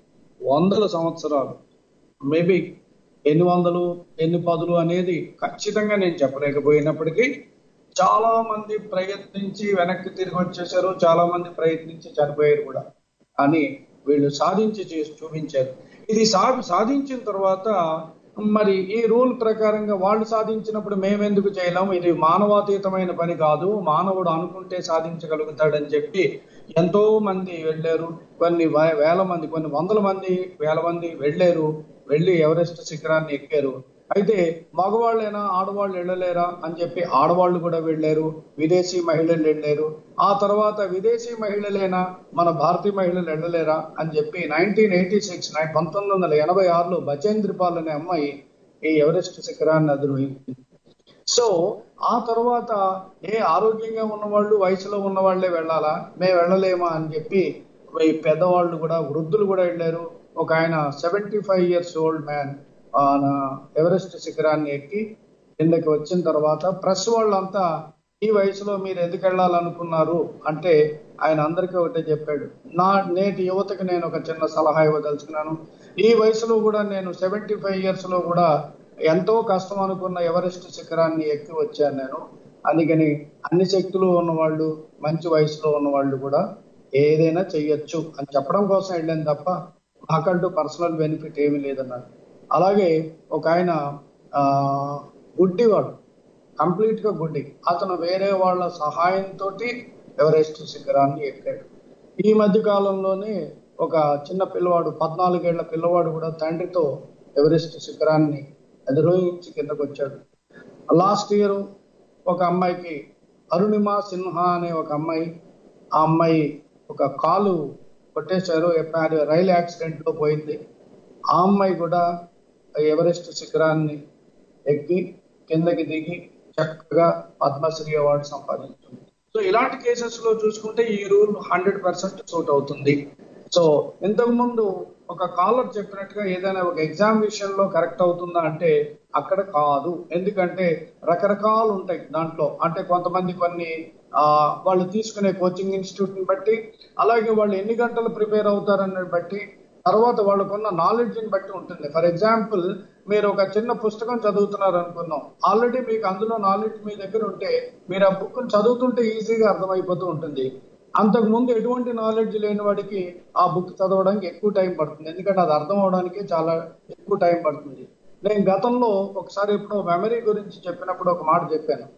వందల సంవత్సరాలు మేబీ ఎన్ని వందలు ఎన్ని పదులు అనేది ఖచ్చితంగా నేను చెప్పలేకపోయినప్పటికీ చాలా మంది ప్రయత్నించి వెనక్కి తిరిగి వచ్చేసారు చాలా మంది ప్రయత్నించి చనిపోయారు కూడా అని వీళ్ళు సాధించి చేసి చూపించారు ఇది సా సాధించిన తర్వాత మరి ఈ రూల్ ప్రకారంగా వాళ్ళు సాధించినప్పుడు మేమెందుకు చేయలేము ఇది మానవాతీతమైన పని కాదు మానవుడు అనుకుంటే సాధించగలుగుతాడని చెప్పి ఎంతో మంది వెళ్ళారు కొన్ని వే- వేల మంది కొన్ని వందల మంది వేల మంది వెళ్ళారు వెళ్ళి ఎవరెస్ట్ శిఖరాన్ని ఎక్కారు అయితే మగవాళ్ళైనా ఆడవాళ్ళు వెళ్ళలేరా అని చెప్పి ఆడవాళ్ళు కూడా వెళ్ళారు విదేశీ మహిళలు వెళ్ళారు ఆ తర్వాత విదేశీ మహిళలైనా మన భారతీయ మహిళలు వెళ్ళలేరా అని చెప్పి నైన్టీన్ ఎయిటీ సిక్స్ పంతొమ్మిది వందల ఎనభై ఆరులో బచేంద్రిపాల్ అనే అమ్మాయి ఈ ఎవరెస్ట్ శిఖరాన్ని అధిరోహించింది సో ఆ తర్వాత ఏ ఆరోగ్యంగా ఉన్నవాళ్ళు వయసులో ఉన్న వాళ్ళే వెళ్ళాలా మేము వెళ్ళలేమా అని చెప్పి ఈ పెద్దవాళ్ళు కూడా వృద్ధులు కూడా వెళ్ళారు ఒక ఆయన seventy five years old man ఆయన ఎవరెస్ట్ శిఖరాన్ని ఎక్కి కిందకి వచ్చిన తర్వాత ప్రెస్ వాళ్ళంతా ఈ వయసులో మీరు ఎందుకు వెళ్ళాలనుకున్నారు అంటే ఆయన అందరికీ ఒకటే చెప్పాడు నా నేటి యువతకి నేను ఒక చిన్న సలహా ఇవ్వదలుచుకున్నాను ఈ వయసులో కూడా నేను సెవెంటీ ఫైవ్ ఇయర్స్ లో కూడా ఎంతో కష్టం అనుకున్న ఎవరెస్ట్ శిఖరాన్ని ఎక్కి వచ్చాను నేను అందుకని అన్ని శక్తులు ఉన్నవాళ్ళు మంచి వయసులో ఉన్నవాళ్ళు కూడా ఏదైనా చెయ్యొచ్చు అని చెప్పడం కోసం వెళ్ళాను తప్ప నాకంటూ పర్సనల్ బెనిఫిట్ ఏమీ లేదన్నారు అలాగే ఒక ఆయన ఆ గుడ్డివాడు కంప్లీట్ గా గుడ్డి అతను వేరే వాళ్ళ సహాయంతో ఎవరెస్ట్ శిఖరాన్ని ఎక్కాడు ఈ మధ్య కాలంలోనే ఒక చిన్న పిల్లవాడు పద్నాలుగేళ్ల పిల్లవాడు కూడా తండ్రితో ఎవరెస్ట్ శిఖరాన్ని అధిరోహించి కిందకు వచ్చాడు లాస్ట్ ఇయర్ ఒక అమ్మాయికి అరుణిమ సిన్హా అనే ఒక అమ్మాయి ఆ అమ్మాయి ఒక కాలు కొట్టేశారు ఎప్పుడు రైలు యాక్సిడెంట్ లో పోయింది ఆ అమ్మాయి కూడా ఎవరెస్ట్ శిఖరాన్ని ఎక్కి కిందకి దిగి చక్కగా పద్మశ్రీ అవార్డు సంపాదించింది సో ఇలాంటి కేసెస్ లో చూసుకుంటే ఈ రూల్ హండ్రెడ్ పర్సెంట్ సూట్ అవుతుంది సో ఇంతకు ముందు ఒక కాలర్ చెప్పినట్టుగా ఏదైనా ఒక ఎగ్జామ్ విషయంలో కరెక్ట్ అవుతుందా అంటే అక్కడ కాదు ఎందుకంటే రకరకాలు ఉంటాయి దాంట్లో అంటే కొంతమంది కొన్ని ఆ వాళ్ళు తీసుకునే కోచింగ్ ఇన్స్టిట్యూట్ ని బట్టి అలాగే వాళ్ళు ఎన్ని గంటలు ప్రిపేర్ అవుతారని బట్టి తర్వాత వాళ్ళకున్న నాలెడ్జ్ ని బట్టి ఉంటుంది ఫర్ ఎగ్జాంపుల్ మీరు ఒక చిన్న పుస్తకం చదువుతున్నారు అనుకుందాం ఆల్రెడీ మీకు అందులో నాలెడ్జ్ మీ దగ్గర ఉంటే మీరు ఆ బుక్ చదువుతుంటే ఈజీగా అర్థమైపోతూ ఉంటుంది అంతకు ముందు ఎటువంటి నాలెడ్జ్ లేని వాడికి ఆ బుక్ చదవడానికి ఎక్కువ టైం పడుతుంది ఎందుకంటే అది అర్థం అవడానికి చాలా ఎక్కువ టైం పడుతుంది నేను గతంలో ఒకసారి ఎప్పుడో మెమరీ గురించి చెప్పినప్పుడు ఒక మాట చెప్పాను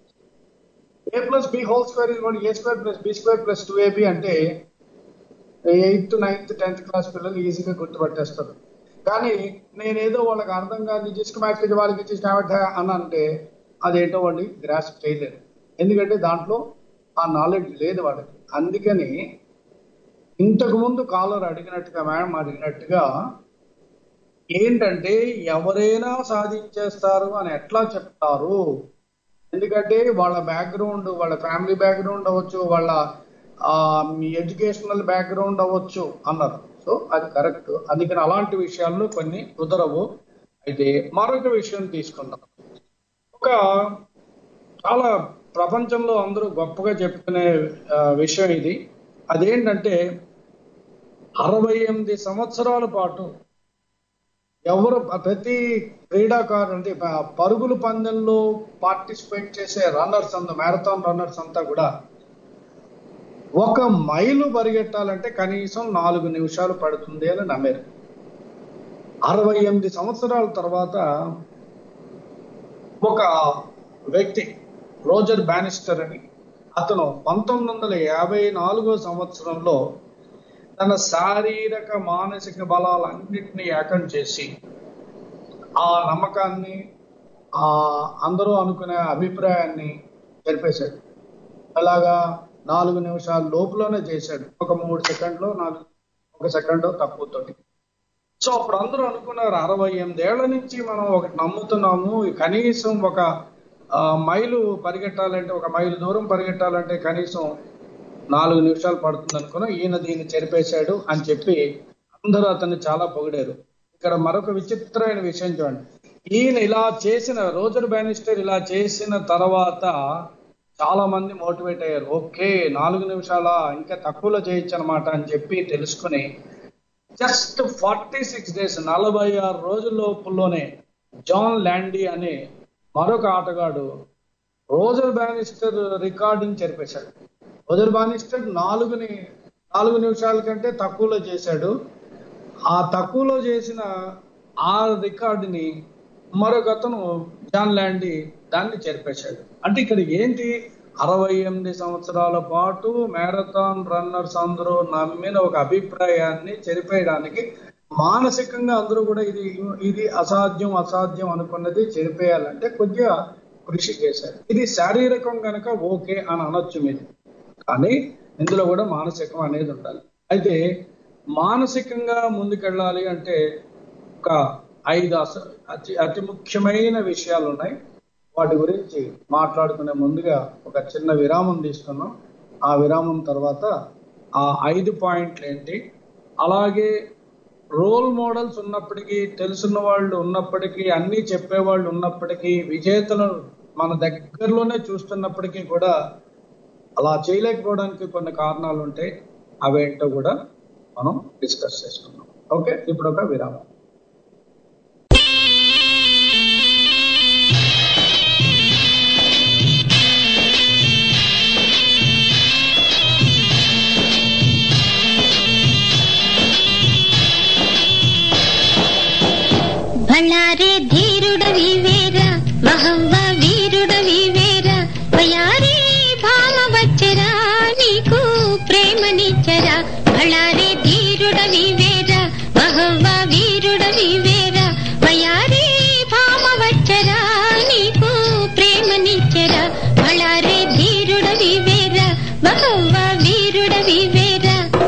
a plus b whole square is a square plus b square plus two a b అంటే ఎయిత్ నైన్త్ టెన్త్ క్లాస్ పిల్లలు ఈజీగా గుర్తుపట్టేస్తారు కానీ నేనేదో వాళ్ళకి అర్థం కాదు జిస్క్ మ్యాథ్స్ వాళ్ళకి ఇచ్చి అని అంటే అదేంటో వాళ్ళు గ్రాస్ చేయలేరు ఎందుకంటే దాంట్లో ఆ నాలెడ్జ్ లేదు వాళ్ళకి అందుకని ఇంతకు ముందు కాలర్ అడిగినట్టుగా మేడం అడిగినట్టుగా ఏంటంటే ఎవరైనా సాధించేస్తారు అని ఎట్లా చెప్తారు ఎందుకంటే వాళ్ళ బ్యాక్గ్రౌండ్ వాళ్ళ ఫ్యామిలీ బ్యాక్గ్రౌండ్ అవ్వచ్చు వాళ్ళ ఎడ్యుకేషనల్ బ్యాక్గ్రౌండ్ అవ్వచ్చు అన్నారు సో అది కరెక్ట్ అందుకని అలాంటి విషయాల్లో కొన్ని కుదరవు అయితే మరొక విషయం తీసుకుందాం ఒక చాలా ప్రపంచంలో అందరూ గొప్పగా చెప్పుకునే ఆ, విషయం ఇది అదేంటంటే అరవై ఎనిమిది సంవత్సరాల పాటు ఎవరు ప్రతి క్రీడాకారు అంటే ప- పరుగుల పందెంలో పార్టిసిపేట్ చేసే రన్నర్స్ అంతా మ్యారథాన్ రన్నర్స్ అంతా కూడా ఒక మైలు పరిగెట్టాలంటే కనీసం నాలుగు నిమిషాలు పడుతుంది అని నమ్మారు అరవై ఎనిమిది సంవత్సరాల తర్వాత ఒక వ్యక్తి రోజర్ బ్యానిస్టర్ అని అతను పంతొమ్మిది వందల యాభై నాలుగో సంవత్సరంలో తన శారీరక మానసిక బలాలన్నింటినీ ఏకం చేసి ఆ నమ్మకాన్ని ఆ అందరూ అనుకునే అభిప్రాయాన్ని జరిపేశాడు అలాగా నాలుగు నిమిషాల లోపులోనే చేశాడు ఒక మూడు సెకండ్లో నాలుగు ఒక సెకండ్ తక్కువతోటి సో అప్పుడు అందరూ అనుకున్నారు అరవై ఎనిమిదేళ్ల నుంచి మనం ఒకటి నమ్ముతున్నాము కనీసం ఒక ఆ, మైలు పరిగెట్టాలంటే ఒక మైలు దూరం పరిగెట్టాలంటే కనీసం నాలుగు నిమిషాలు పడుతుంది అనుకున్నా ఈయన దీన్ని చెరిపేశాడు అని చెప్పి అందరూ అతన్ని చాలా పొగిడారు ఇక్కడ మరొక విచిత్రమైన విషయం చూడండి ఈయన ఇలా చేసిన రోజర్ బ్యానిస్టర్ ఇలా చేసిన తర్వాత చాలా మంది మోటివేట్ అయ్యారు ఓకే నాలుగు నిమిషాల ఇంకా తక్కువలో చేయొచ్చు అనమాట అని చెప్పి తెలుసుకుని జస్ట్ ఫార్టీ సిక్స్ డేస్ నలభై ఆరు రోజుల లోపుల్లోనే జాన్ ల్యాండీ అనే మరొక ఆటగాడు రోజర్ బ్యానిస్టర్ రికార్డుని చెరిపేశాడు రోజర్ బ్యానిస్టర్ నాలుగుని నాలుగు నిమిషాల కంటే తక్కువలో చేశాడు ఆ తక్కువలో చేసిన ఆ రికార్డుని మరొక అతను జాన్ ల్యాండీ దాన్ని చెరిపేశాడు అంటే ఇక్కడ ఏంటి అరవై ఎనిమిది సంవత్సరాల పాటు మ్యారథాన్ రన్నర్స్ అందరూ నమ్మిన ఒక అభిప్రాయాన్ని చెరిపేయడానికి మానసికంగా అందరూ కూడా ఇది ఇది అసాధ్యం అసాధ్యం అనుకున్నది చెరిపేయాలంటే కొద్దిగా కృషి చేశారు ఇది శారీరకం కనుక ఓకే అని అనొచ్చు మీరు కానీ ఇందులో కూడా మానసికం అనేది ఉండాలి అయితే మానసికంగా ముందుకెళ్ళాలి అంటే ఒక ఐదు అస అతి అతి ముఖ్యమైన విషయాలు ఉన్నాయి వాటి గురించి మాట్లాడుకునే ముందుగా ఒక చిన్న విరామం తీసుకున్నాం ఆ విరామం తర్వాత ఆ ఐదు పాయింట్లు ఏంటి అలాగే రోల్ మోడల్స్ ఉన్నప్పటికీ తెలుసున్న వాళ్ళు ఉన్నప్పటికీ అన్ని చెప్పేవాళ్ళు ఉన్నప్పటికీ విజేతలు మన దగ్గరలోనే చూస్తున్నప్పటికీ కూడా అలా చేయలేకపోవడానికి కొన్ని కారణాలు ఉంటాయి అవేంటో కూడా మనం డిస్కస్ చేసుకుందాం ఓకే ఇప్పుడు ఒక విరామం భళ్ళారే ధీరుడవి వేర మహవ్వ వీరుడవి వేర వయారి భామ వచ్చరా నీకు ప్రేమనిచ్చరా భళ్ళారే ధీరుడవి వేర మహవ్వ వీరుడవి వేర వయారి భామ వచ్చరా నీకు ప్రేమనిచ్చరా భళ్ళారే ధీరుడవి వేర మహవ్వ వీరుడవి వేర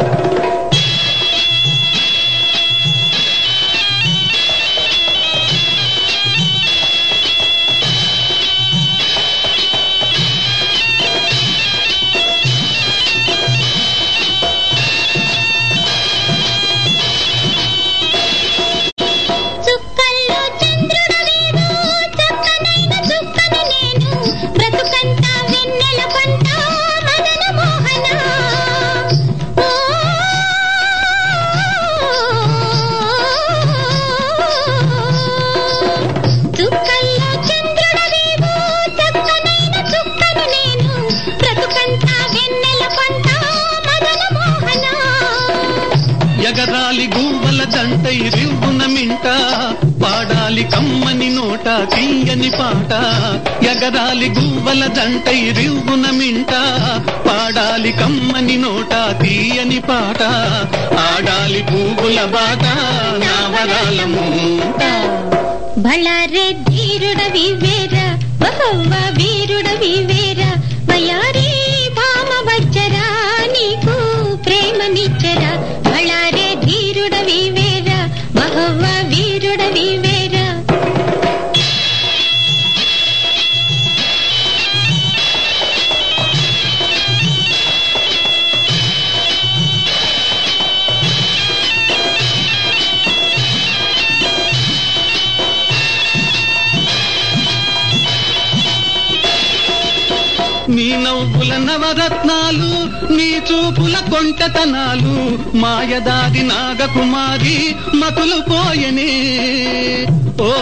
చుక్కల్లో చంద్రుడవేమో చక్కనైన చుక్కని నేను బ్రతుకంతా వెన్నెల పంట మదన మోహన ఓ, చుక్కల్లో చంద్రుడవేమో చక్కనైన చుక్కని నేను బ్రతుకంతా వెన్నెల పంట మదన మోహన ఎగరాలి గూవల దంటై రివ్వున మింట పాడాలి కమ్మని నోట తీయని పాట ఎగరాలి గూవల దంటై రివ్వున మింట పాడాలి కమ్మని నోట తీయని పాట ఆడాలి పువ్వుల బాట నావరాల మూట బళ్ళారే ధీరుడవి వేర బహవ్వ వీరుడవి వేర వయారి భామ వచ్చరా నీకు ప్రేమనిచ్చరా బళ్ళారే ధీరుడవి వేర బహవ్వ వీరుడవి వేర నీ నవ్వుల నవరత్నాలు నీ చూపుల కొంటతనాలు మాయదారి నాగకుమారి మతులు పోయనే ఓ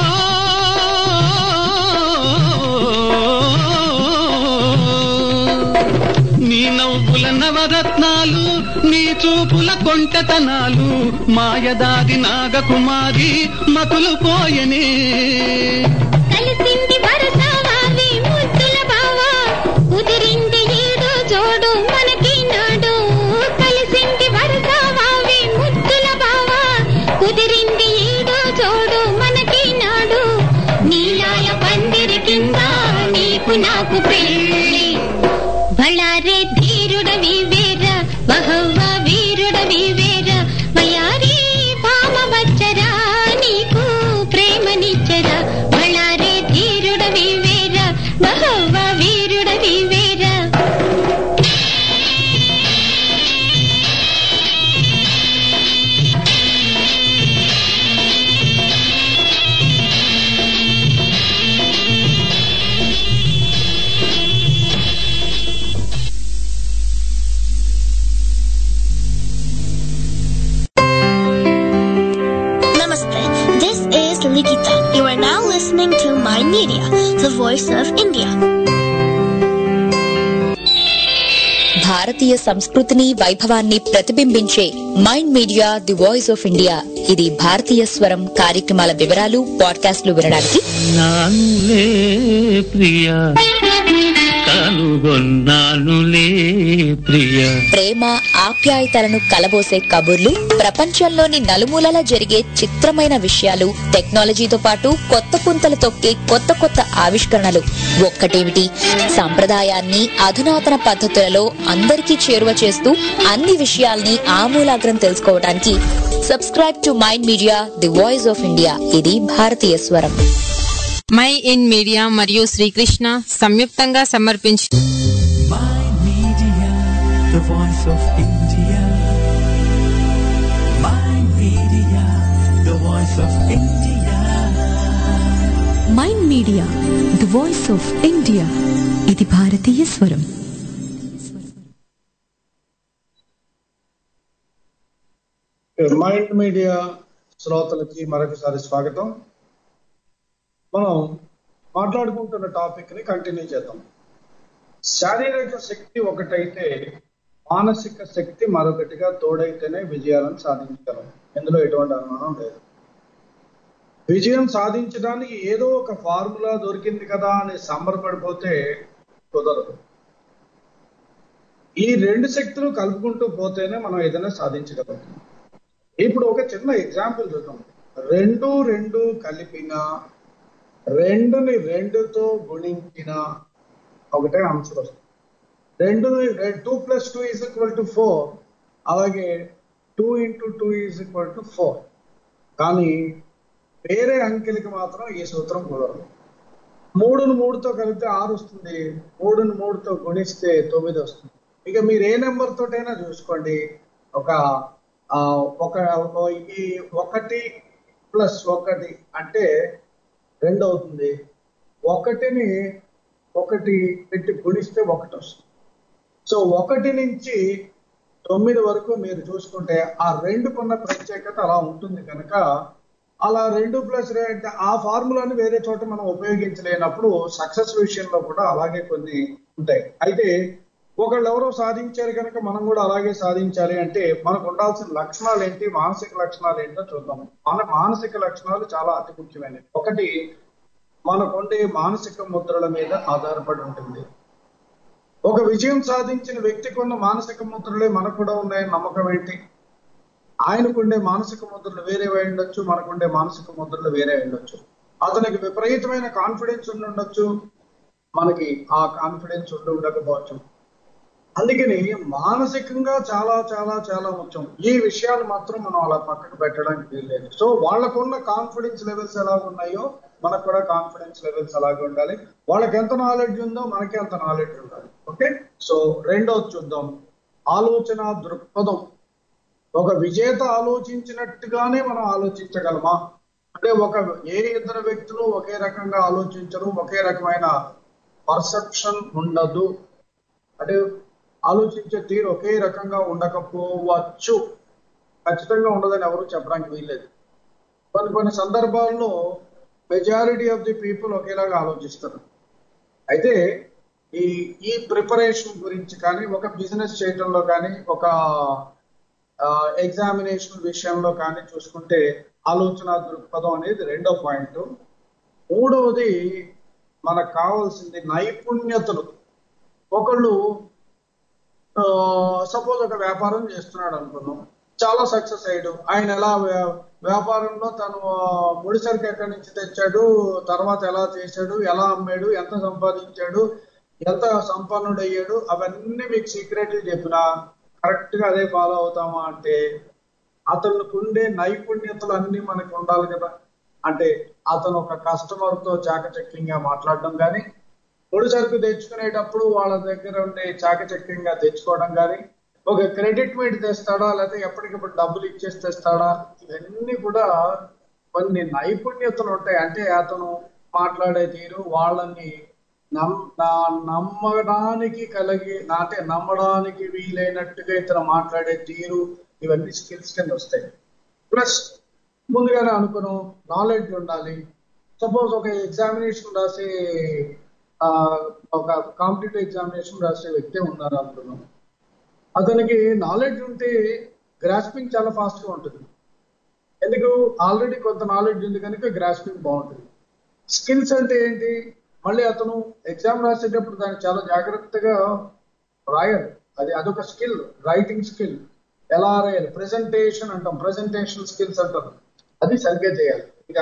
నీ నవ్వుల నవరత్నాలు నీ చూపుల కొంటతనాలు మాయదారి నాగకుమారి మతులు పోయనే కలిసింది వరసవావి ముద్దుల బావా కుదిరింది ఈడు జోడు మనకి నాడు కలిసింది వరసవావి ముద్దుల బావా కుదిరింది ఈడు జోడు మనకి నాడు నీలాల రేపు నాకు పెళ్ళి బళ్ళారే ధీరుడవి వీర బహవ్వ వీరుడవి వీర వయారి భామ వచ్చరా నీకు ప్రేమనిచ్చరా బళ్ళారే ధీరుడవి వీర బహవ్వ వీరుడవి వీర Namaste. This is Likita. You are now listening to My Media, the voice of India. భారతీయ సంస్కృతిని వైభవాన్ని ప్రతిబింబించే mind media the voice of India ఇది భారతీయ స్వరం కార్యక్రమాల వివరాలు పాడ్కాస్ట్లు వినడానికి నానులే ప్రియా కనుగొన్నానులే ప్రియా ప్రేమ ఆప్యాయతలను కలబోసే కబుర్లు ప్రపంచంలోని నలుమూలల జరిగే చిత్రమైన విషయాలు టెక్నాలజీతో పాటు కొత్త పుంతలు తొక్కే కొత్త కొత్త ఆవిష్కరణలు ఒక్కటేమిటి సంప్రదాయాన్ని అధునాతన పద్ధతులలో అందరికీ చేరువ చేస్తూ అన్ని విషయాల్ని ఆమూలాగ్రం తెలుసుకోవడానికి subscribe to mind media the voice of India ఇది భారతీయ స్వరం మై ఇన్ మీడియా మరియు శ్రీకృష్ణ సంయుక్తంగా సమర్పించి the voice of India. My media, the voice of India. Mind media the voice of India ఇది భారతీయ స్వరం మైండ్ మీడియా శ్రోతలకి మరొకసారి స్వాగతం మనం మాట్లాడుకుంటున్న టాపిక్ ని కంటిన్యూ చేద్దాం శారీరక శక్తి ఒకటైతే మానసిక శక్తి మరొకటిగా తోడైతేనే విజయాలను సాధించగలం ఇందులో ఎటువంటి అనుమానం లేదు విజయం సాధించడానికి ఏదో ఒక ఫార్ములా దొరికింది కదా అని సంబరపడిపోతే కుదరదు ఈ రెండు శక్తులు కలుపుకుంటూ పోతేనే మనం ఏదైనా సాధించగలుగుతాం ఇప్పుడు ఒక చిన్న ఎగ్జాంపుల్ చూద్దాం రెండు రెండు కలిపిన రెండుని రెండుతో గుణించిన ఒకటే ఆన్సర్ వస్తుంది రెండు two plus two is equal to four అలాగే two into two is equal to four కానీ వేరే అంకెలకి మాత్రం ఈ సూత్రం కుదరదు మూడును మూడుతో కలిపితే ఆరు వస్తుంది మూడును మూడుతో గుణిస్తే తొమ్మిది వస్తుంది ఇక మీరు ఏ నెంబర్ తోటైనా చూసుకోండి ఒక ఆ, ఒక ఈ ఒకటి ప్లస్ ఒకటి అంటే రెండు అవుతుంది ఒకటిని ఒకటి పెట్టి గుణిస్తే ఒకటి వస్తుంది సో ఒకటి నుంచి తొమ్మిది వరకు మీరు చూసుకుంటే ఆ రెండుకున్న ప్రత్యేకత అలా ఉంటుంది కనుక అలా రెండు ప్లస్ రెండు ఆ ఫార్ములాని వేరే చోట మనం ఉపయోగించలేనప్పుడు సక్సెస్ విషయంలో కూడా అలాగే కొన్ని ఉంటాయి అయితే ఒకళ్ళు ఎవరో సాధించారు కనుక మనం కూడా అలాగే సాధించాలి అంటే మనకు ఉండాల్సిన లక్షణాలు ఏంటి మానసిక లక్షణాలు ఏంటో చూద్దాం మన మానసిక లక్షణాలు చాలా అతి ముఖ్యమైనవి ఒకటి మనకుండే మానసిక ముద్రల మీద ఆధారపడి ఉంటుంది ఒక విజయం సాధించిన వ్యక్తికి ఉన్న మానసిక ముద్రలే మనకు కూడా ఉన్నాయని నమ్మకం ఏంటి ఆయనకుండే మానసిక ముద్రలు వేరే అయి ఉండొచ్చు మనకుండే మానసిక ముద్రలు వేరే అయి ఉండొచ్చు అతనికి విపరీతమైన కాన్ఫిడెన్స్ ఉండి ఉండొచ్చు మనకి ఆ కాన్ఫిడెన్స్ ఉండి ఉండకపోవచ్చు అందుకని మానసికంగా చాలా చాలా చాలా ముఖ్యం ఈ విషయాలు మాత్రం మనం అలా పక్కకు పెట్టడానికి వీల్లేదు సో వాళ్ళకున్న కాన్ఫిడెన్స్ లెవెల్స్ ఎలా ఉన్నాయో మనకు కూడా కాన్ఫిడెన్స్ లెవెల్స్ అలాగే ఉండాలి వాళ్ళకి ఎంత నాలెడ్జ్ ఉందో మనకి అంత నాలెడ్జ్ ఉండాలి ఓకే సో రెండోది చూద్దాం ఆలోచన దృక్పథం ఒక విజేత ఆలోచించినట్టుగానే మనం ఆలోచించగలమా అంటే ఒక ఏ ఇద్దరు వ్యక్తులు ఒకే రకంగా ఆలోచించరు ఒకే రకమైన పర్సెప్షన్ ఉండదు అంటే ఆలోచించే తీరు ఒకే రకంగా ఉండకపోవచ్చు ఖచ్చితంగా ఉండదని ఎవరు చెప్పడానికి వీల్లేదు కొన్ని కొన్ని సందర్భాల్లో మెజారిటీ ఆఫ్ ది పీపుల్ ఒకేలాగా ఆలోచిస్తారు అయితే ఈ ఈ ప్రిపరేషన్ గురించి కానీ ఒక బిజినెస్ చేయటంలో కానీ ఒక ఎగ్జామినేషన్ విషయంలో కానీ చూసుకుంటే ఆలోచన దృక్పథం అనేది రెండో పాయింట్ మూడవది మనకు కావాల్సింది నైపుణ్యతలు ఒకళ్ళు సపోజ్ ఒక వ్యాపారం చేస్తున్నాడు అనుకున్నాం చాలా సక్సెస్ అయ్యాడు ఆయన ఎలా వ్యా- వ్యాపారంలో తను ఆ, ముడిసరికి ఎక్కడి నుంచి తెచ్చాడు తర్వాత ఎలా చేశాడు ఎలా అమ్మాడు ఎంత సంపాదించాడు ఎంత సంపన్నుడు అయ్యాడు అవన్నీ మీకు సీక్రెట్ చెప్పిన కరెక్ట్ గా అదే ఫాలో అవుతామా అంటే అతనికి ఉండే నైపుణ్యతలు అన్ని మనకి ఉండాలి కదా అంటే అతను ఒక కస్టమర్ తో చాకచక్యంగా మాట్లాడడం కానీ పొడి సరుకు తెచ్చుకునేటప్పుడు వాళ్ళ దగ్గర ఉండే చాకచక్యంగా తెచ్చుకోవడం కానీ ఒక క్రెడిట్ మీట్ తెస్తాడా లేకపోతే ఎప్పటికప్పుడు డబ్బులు ఇచ్చేసి తెస్తాడా ఇవన్నీ కూడా కొన్ని నైపుణ్యతలు ఉంటాయి అంటే అతను మాట్లాడే తీరు వాళ్ళని నమ్ నా- నమ్మడానికి కలిగి నా- అంటే నమ్మడానికి వీలైనట్టుగా ఇతను మాట్లాడే తీరు ఇవన్నీ స్కిల్స్ కింద వస్తాయి ప్లస్ ముందుగానే అనుకున్నాం నాలెడ్జ్ ఉండాలి సపోజ్ ఒక ఎగ్జామినేషన్ రాసే ఆ, ఒక కాంపిటేటివ్ ఎగ్జామినేషన్ రాసే వ్యక్తి ఉన్నారు అనుకున్నాం అతనికి నాలెడ్జ్ ఉంటే గ్రాస్పింగ్ చాలా ఫాస్ట్ గా ఉంటుంది ఎందుకు ఆల్రెడీ కొంత నాలెడ్జ్ ఉంది కనుక గ్రాస్పింగ్ బాగుంటుంది స్కిల్స్ అంటే ఏంటి మళ్ళీ అతను ఎగ్జామ్ రాసేటప్పుడు దాన్ని చాలా జాగ్రత్తగా రాయాలి అది అదొక స్కిల్ రైటింగ్ స్కిల్ ఎలా రాయాలి ప్రెజెంటేషన్ అంటాం ప్రెజెంటేషన్ స్కిల్స్ అంటాం అది సరిగ్గా చేయాలి ఇక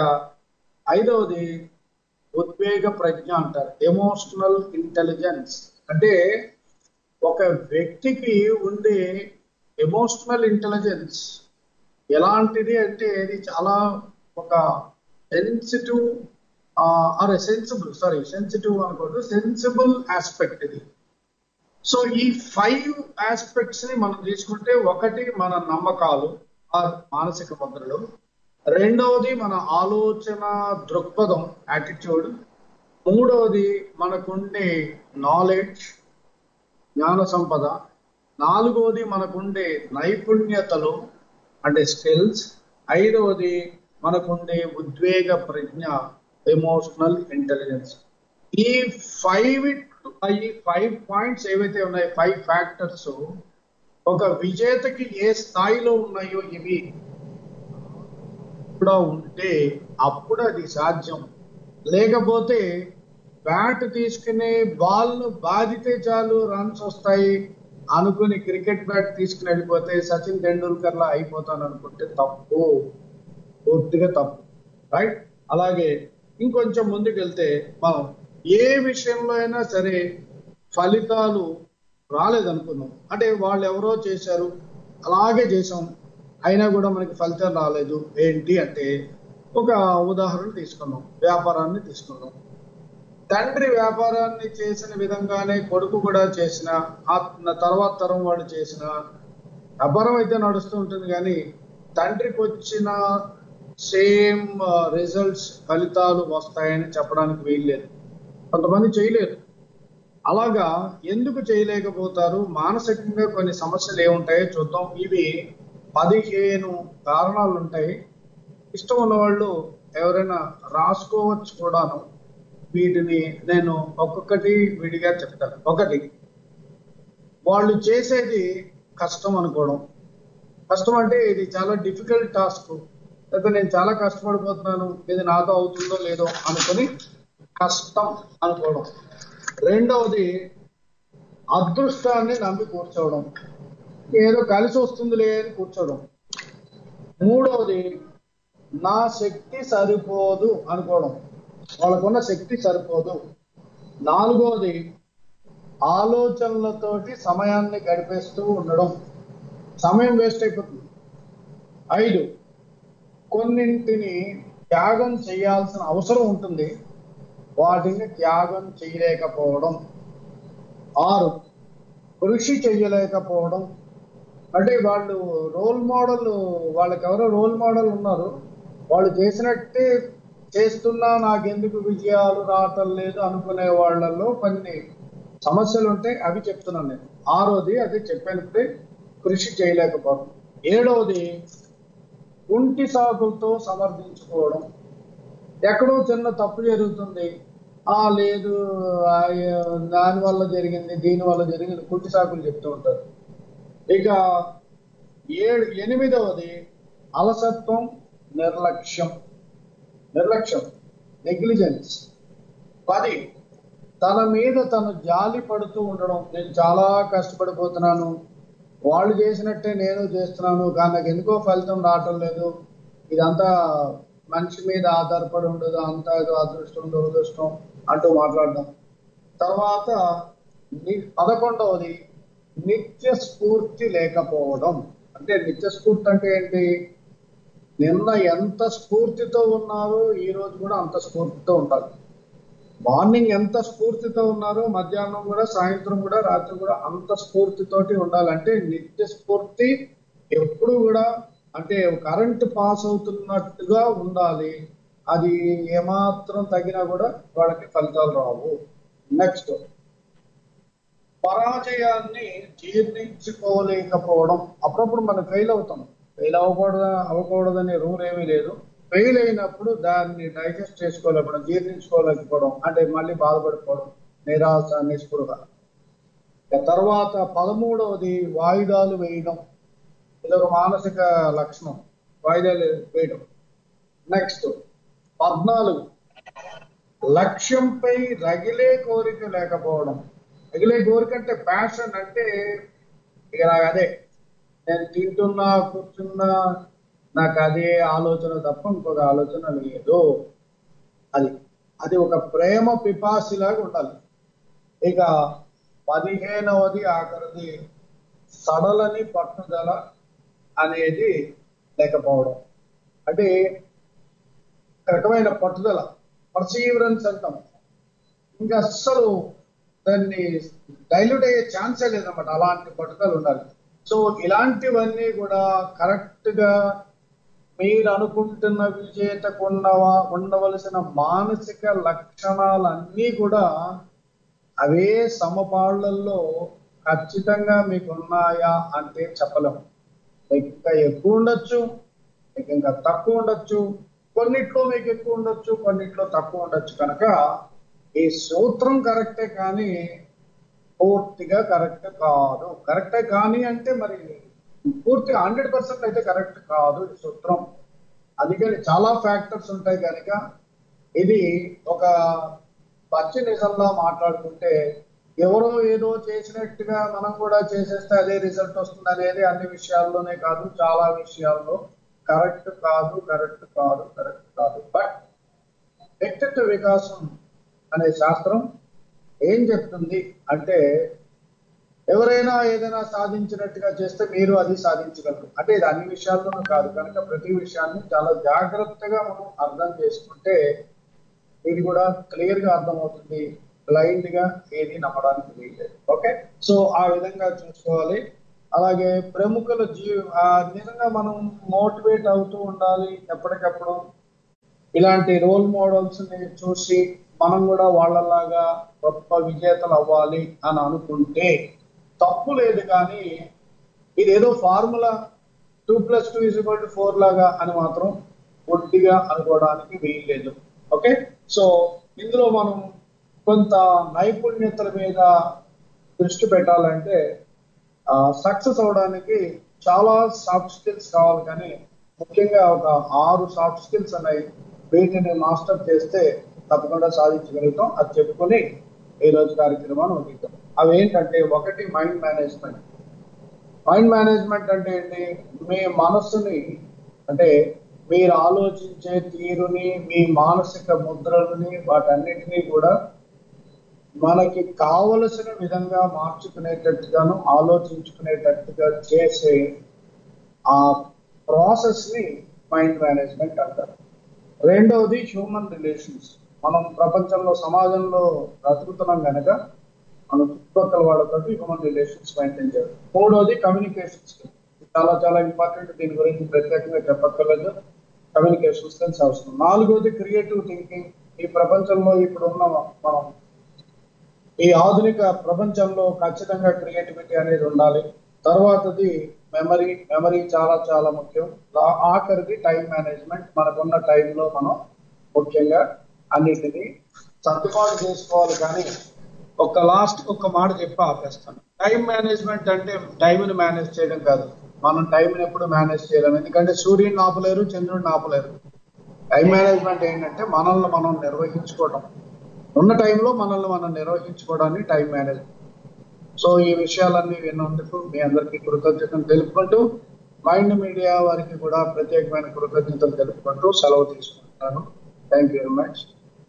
ఐదవది ఉద్వేగ ప్రజ్ఞ అంటారు ఎమోషనల్ ఇంటెలిజెన్స్ అంటే ఒక వ్యక్తికి ఉండే ఎమోషనల్ ఇంటెలిజెన్స్ ఎలాంటిది అంటే ఇది చాలా ఒక sensitive or sensible sorry sensitive అనుకోవద్దు సెన్సిబుల్ ఆస్పెక్ట్ ఇది సో ఈ ఫైవ్ ఆస్పెక్ట్స్ ని మనం తీసుకుంటే ఒకటి మన నమ్మకాలు ఆ మానసిక ముద్రలు రెండవది మన ఆలోచన దృక్పథం యాటిట్యూడ్ మూడవది మనకుండే నాలెడ్జ్ జ్ఞాన సంపద నాలుగవది మనకుండే నైపుణ్యతలు అంటే స్కిల్స్ ఐదవది మనకుండే ఉద్వేగ ప్రజ్ఞ ఎమోషనల్ ఇంటెలిజెన్స్ ఈ ఫైవ్ ఈ ఫైవ్ పాయింట్స్ ఏవైతే ఉన్నాయో ఫైవ్ ఫ్యాక్టర్స్ ఒక విజేతకి ఏ స్థాయిలో ఉన్నాయో ఇవి కూడా ఉంటే అప్పుడు అది సాధ్యం లేకపోతే బ్యాట్ తీసుకుని బాల్ ను బాధితే చాలు రన్స్ వస్తాయి అనుకుని క్రికెట్ బ్యాట్ తీసుకుని వెళ్ళిపోతే సచిన్ టెండూల్కర్ లా అయిపోతాను అనుకుంటే తప్పు పూర్తిగా తప్పు రైట్ అలాగే ఇంకొంచెం ముందుకు వెళ్తే మనం ఏ విషయంలో అయినా సరే ఫలితాలు రాలేదనుకున్నాం అంటే వాళ్ళు ఎవరో చేశారు అలాగే చేసాం అయినా కూడా మనకి ఫలితాలు రాలేదు ఏంటి అంటే ఒక ఉదాహరణ తీసుకున్నాం వ్యాపారాన్ని తీసుకున్నాం తండ్రి వ్యాపారాన్ని చేసిన విధంగానే కొడుకు కూడా చేసిన ఆ తర్వాత తరం వాడు చేసిన వ్యాపారం అయితే నడుస్తూ ఉంటుంది కానీ తండ్రికి వచ్చిన సేమ్ రిజల్ట్స్ ఫలితాలు వస్తాయని చెప్పడానికి వీల్లేదు కొంతమంది చేయలేరు అలాగా ఎందుకు చేయలేకపోతారు మానసికంగా కొన్ని సమస్యలు ఏముంటాయో చూద్దాం ఇవి పదిహేను కారణాలు ఉంటాయి ఇష్టం ఉన్న వాళ్ళు ఎవరైనా రాసుకోవచ్చు కూడాను వీటిని నేను ఒక్కొక్కటి విడిగా చెప్తాను ఒకటి వాళ్ళు చేసేది కష్టం అనుకోవడం కష్టం అంటే ఇది చాలా డిఫికల్ట్ టాస్క్ లేదా నేను చాలా కష్టపడిపోతున్నాను ఇది నాతో అవుతుందో లేదో అనుకుని కష్టం అనుకోవడం రెండవది అదృష్టాన్ని నమ్మి కూర్చోవడం ఏదో కలిసి వస్తుందిలే అని కూర్చోవడం మూడవది నా శక్తి సరిపోదు అనుకోవడం వాళ్ళకున్న శక్తి సరిపోదు నాలుగవది ఆలోచనలతోటి సమయాన్ని గడిపేస్తూ ఉండడం సమయం వేస్ట్ అయిపోతుంది ఐదు కొన్నింటిని త్యాగం చేయాల్సిన అవసరం ఉంటుంది వాటిని త్యాగం చేయలేకపోవడం ఆరు కృషి చేయలేకపోవడం అంటే వాళ్ళు రోల్ మోడల్ వాళ్ళకి ఎవరో రోల్ మోడల్ ఉన్నారు వాళ్ళు చేసినట్టే చేస్తున్నా నాకెందుకు విజయాలు రావటం లేదు అనుకునే వాళ్ళలో కొన్ని సమస్యలు ఉంటాయి అవి చెప్తున్నాను నేను ఆరోది అది చెప్పినప్పుడే కృషి చేయలేకపోవడం ఏడవది కుంటి సాకులతో సమర్థించుకోవడం ఎక్కడో చిన్న తప్పు జరుగుతుంది ఆ లేదు ఆ, దాని వల్ల జరిగింది దీని వల్ల జరిగింది కుంటి సాకులు చెప్తూ ఉంటారు ఇక ఏడు ఎనిమిదవది అలసత్వం నిర్లక్ష్యం నిర్లక్ష్యం నెగ్లిజెన్స్ పది తన మీద తను జాలి పడుతూ ఉండడం నేను చాలా కష్టపడిపోతున్నాను వాళ్ళు చేసినట్టే నేను చేస్తున్నాను కానీ నాకు ఎందుకో ఫలితం రావటం లేదు ఇదంతా మనిషి మీద ఆధారపడి ఉండదు అంతా ఏదో అదృష్టం దురదృష్టం అంటూ మాట్లాడడం తర్వాత ని- పదకొండవది నిత్య స్ఫూర్తి లేకపోవడం అంటే నిత్య స్ఫూర్తి అంటే ఏంటి నిన్న ఎంత స్ఫూర్తితో ఉన్నారో ఈ రోజు కూడా అంత స్ఫూర్తితో ఉండాలి మార్నింగ్ ఎంత స్ఫూర్తితో ఉన్నారో మధ్యాహ్నం కూడా సాయంత్రం కూడా రాత్రి కూడా అంత స్ఫూర్తితోటి ఉండాలంటే నిత్య స్ఫూర్తి ఎప్పుడు కూడా అంటే కరెంట్ పాస్ అవుతున్నట్టుగా ఉండాలి అది ఏమాత్రం తగినా కూడా వాళ్ళకి ఫలితాలు రావు నెక్స్ట్ పరాజయాన్ని జీర్ణించుకోలేకపోవడం అప్పుడప్పుడు మనం ఫెయిల్ అవుతాం ఫెయిల్ అవ్వకూడదు అవ్వకూడదనే రూల్ ఏమీ లేదు ఫెయిల్ అయినప్పుడు దాన్ని డైజెస్ట్ చేసుకోలేకపోవడం జీర్ణించుకోలేకపోవడం అంటే మళ్ళీ బాధపడిపోవడం నిరాశ నిస్పృహ ఇక తర్వాత పదమూడవది వాయిదాలు వేయడం ఇది ఒక మానసిక లక్షణం వాయిదాలు వేయడం నెక్స్ట్ పద్నాలుగు లక్ష్యంపై రగిలే కోరిక లేకపోవడం రగిలే కోరిక అంటే ప్యాషన్ అంటే ఇక నాకు అదే నేను తింటున్నా కూర్చున్నా నాకు అదే ఆలోచన తప్ప ఇంకొక ఆలోచన లేదు అది అది ఒక ప్రేమ పిపాసిలాగా ఉండాలి ఇక పదిహేనవది ఆఖరిది సడలని పట్టుదల అనేది లేకపోవడం అంటే ఒక రకమైన పట్టుదల పర్సీవరెన్స్ అంటాం ఇంకా అస్సలు దాన్ని డైల్యూట్ అయ్యే ఛాన్సే లేదన్నమాట అలాంటి పట్టుదల ఉండాలి సో ఇలాంటివన్నీ కూడా కరెక్ట్ గా మీరు అనుకుంటున్న విజేతకు ఉన్నవా ఉండవలసిన మానసిక లక్షణాలన్నీ కూడా అవే సమపాళ్లలో ఖచ్చితంగా మీకు ఉన్నాయా అంటే చెప్పలేము మీకు ఇంకా ఎక్కువ ఉండొచ్చు మీకు ఇంకా తక్కువ ఉండొచ్చు కొన్నిట్లో మీకు ఎక్కువ ఉండొచ్చు కొన్నిట్లో తక్కువ ఉండొచ్చు కనుక ఈ సూత్రం కరెక్టే కానీ పూర్తిగా కరెక్ట్ కాదు కరెక్టే కానీ అంటే మరి పూర్తిగా హండ్రెడ్ పర్సెంట్ అయితే కరెక్ట్ కాదు ఈ సూత్రం అందుకని చాలా ఫ్యాక్టర్స్ ఉంటాయి కనుక ఇది ఒక పచ్చి నిజంలా మాట్లాడుకుంటే ఎవరో ఏదో చేసినట్టుగా మనం కూడా చేసేస్తే అదే రిజల్ట్ వస్తుంది అనేది అన్ని విషయాల్లోనే కాదు చాలా విషయాల్లో కరెక్ట్ కాదు కరెక్ట్ కాదు కరెక్ట్ కాదు బట్ వ్యక్తిత్వ వికాసం అనే శాస్త్రం ఏం చెప్తుంది అంటే ఎవరైనా ఏదైనా సాధించినట్టుగా చేస్తే మీరు అది సాధించగలరు అంటే ఇది అన్ని విషయాల్లోనూ కాదు కనుక ప్రతి విషయాన్ని చాలా జాగ్రత్తగా మనం అర్థం చేసుకుంటే ఇది కూడా క్లియర్ గా అర్థమవుతుంది బ్లైండ్ గా ఏది నమ్మడానికి వీల్లేదు ఓకే సో ఆ విధంగా చూసుకోవాలి అలాగే ప్రముఖుల జీ ఆ నిజంగా మనం మోటివేట్ అవుతూ ఉండాలి ఎప్పటికప్పుడు ఇలాంటి రోల్ మోడల్స్ ని చూసి మనం కూడా వాళ్ళలాగా గొప్ప విజేతలు అవ్వాలి అని అనుకుంటే తప్పు లేదు కానీ ఇదేదో formula two plus two is equal to four లాగా అని మాత్రం ఒట్టిగా అనుకోవడానికి వీల్లేదు ఓకే సో ఇందులో మనం కొంత నైపుణ్యతల మీద దృష్టి పెట్టాలంటే సక్సెస్ అవడానికి చాలా సాఫ్ట్ స్కిల్స్ కావాలి కానీ ముఖ్యంగా ఒక ఆరు సాఫ్ట్ స్కిల్స్ ఉన్నాయి వీటిని మాస్టర్ చేస్తే తప్పకుండా సాధించగలుగుతాం అది చెప్పుకొని ఈ రోజు కార్యక్రమాన్ని ముగిద్దాం అవి ఏంటంటే ఒకటి మైండ్ మేనేజ్మెంట్ మైండ్ మేనేజ్మెంట్ అంటే ఏంటి మీ మనస్సుని అంటే మీరు ఆలోచించే తీరుని మీ మానసిక ముద్రలని వాటన్నిటినీ కూడా మనకి కావలసిన విధంగా మార్చుకునేటట్టుగాను ఆలోచించుకునేటట్టుగా చేసే ఆ ప్రాసెస్ ని మైండ్ మేనేజ్మెంట్ అంటారు రెండవది హ్యూమన్ రిలేషన్స్ మనం ప్రపంచంలో సమాజంలో బ్రతుకుతున్నాం కనుక మన చుట్టుపక్కల వాళ్ళతో హ్యూమన్ రిలేషన్స్ మెయింటైన్ చేయాలి మూడవది కమ్యూనికేషన్ స్కిల్ చాలా చాలా ఇంపార్టెంట్ దీని గురించి ప్రత్యేకంగా చెప్పక్కర్లేదు కమ్యూనికేషన్ స్కిల్స్ అవసరం నాలుగవది క్రియేటివ్ థింకింగ్ ఈ ప్రపంచంలో ఇప్పుడు ఉన్న మనం ఈ ఆధునిక ప్రపంచంలో ఖచ్చితంగా క్రియేటివిటీ అనేది ఉండాలి తర్వాతది మెమరీ మెమరీ చాలా చాలా ముఖ్యం ఆ- ఆఖరిది టైం మేనేజ్మెంట్ మనకున్న టైంలో మనం ముఖ్యంగా అన్నిటినీ సర్దుబాటు చేసుకోవాలి కానీ ఒక లాస్ట్ ఒక మాట చెప్పి ఆపేస్తాను టైం మేనేజ్మెంట్ అంటే టైంని మేనేజ్ చేయడం కాదు మనం టైంని ఎప్పుడు మేనేజ్ చేయలేం ఎందుకంటే సూర్యుని ఆపలేరు చంద్రుడిని ఆపలేరు టైం మేనేజ్మెంట్ ఏంటంటే మనల్ని మనం నిర్వహించుకోవడం ఉన్న టైంలో మనల్ని మనం నిర్వహించుకోవడాన్ని టైం మేనేజ్మెంట్ సో ఈ విషయాలన్నీ విన్నందుకు మీ అందరికీ కృతజ్ఞతలు తెలుపుకుంటూ మైండ్ మీడియా వారికి కూడా ప్రత్యేకమైన కృతజ్ఞతలు తెలుపుకుంటూ సెలవు తీసుకుంటున్నాను థ్యాంక్ యూ వెరీ మచ్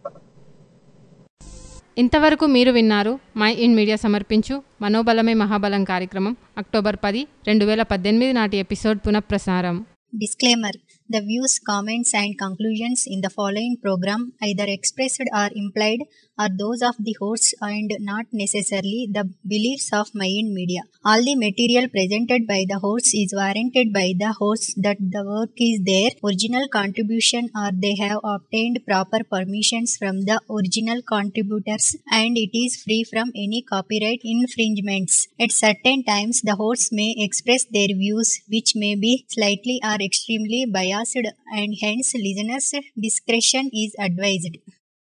ఇంతవరకు మీరు విన్నారు మై ఇన్ మీడియా సమర్పించు మనోబలమే మహాబలం కార్యక్రమం అక్టోబర్ పది రెండు వేల పద్దెనిమిది నాటి ఎపిసోడ్ పునఃప్రసారం Disclaimer The views, comments, and conclusions in the following program, either expressed or implied, are those of the hosts and not necessarily the beliefs of Mayan Media. All the material presented by the hosts is warranted by the hosts that the work is their original contribution or they have obtained proper permissions from the original contributors and it is free from any copyright infringements. At certain times, the hosts may express their views which may be slightly or extremely biased and hence listeners' discretion is advised.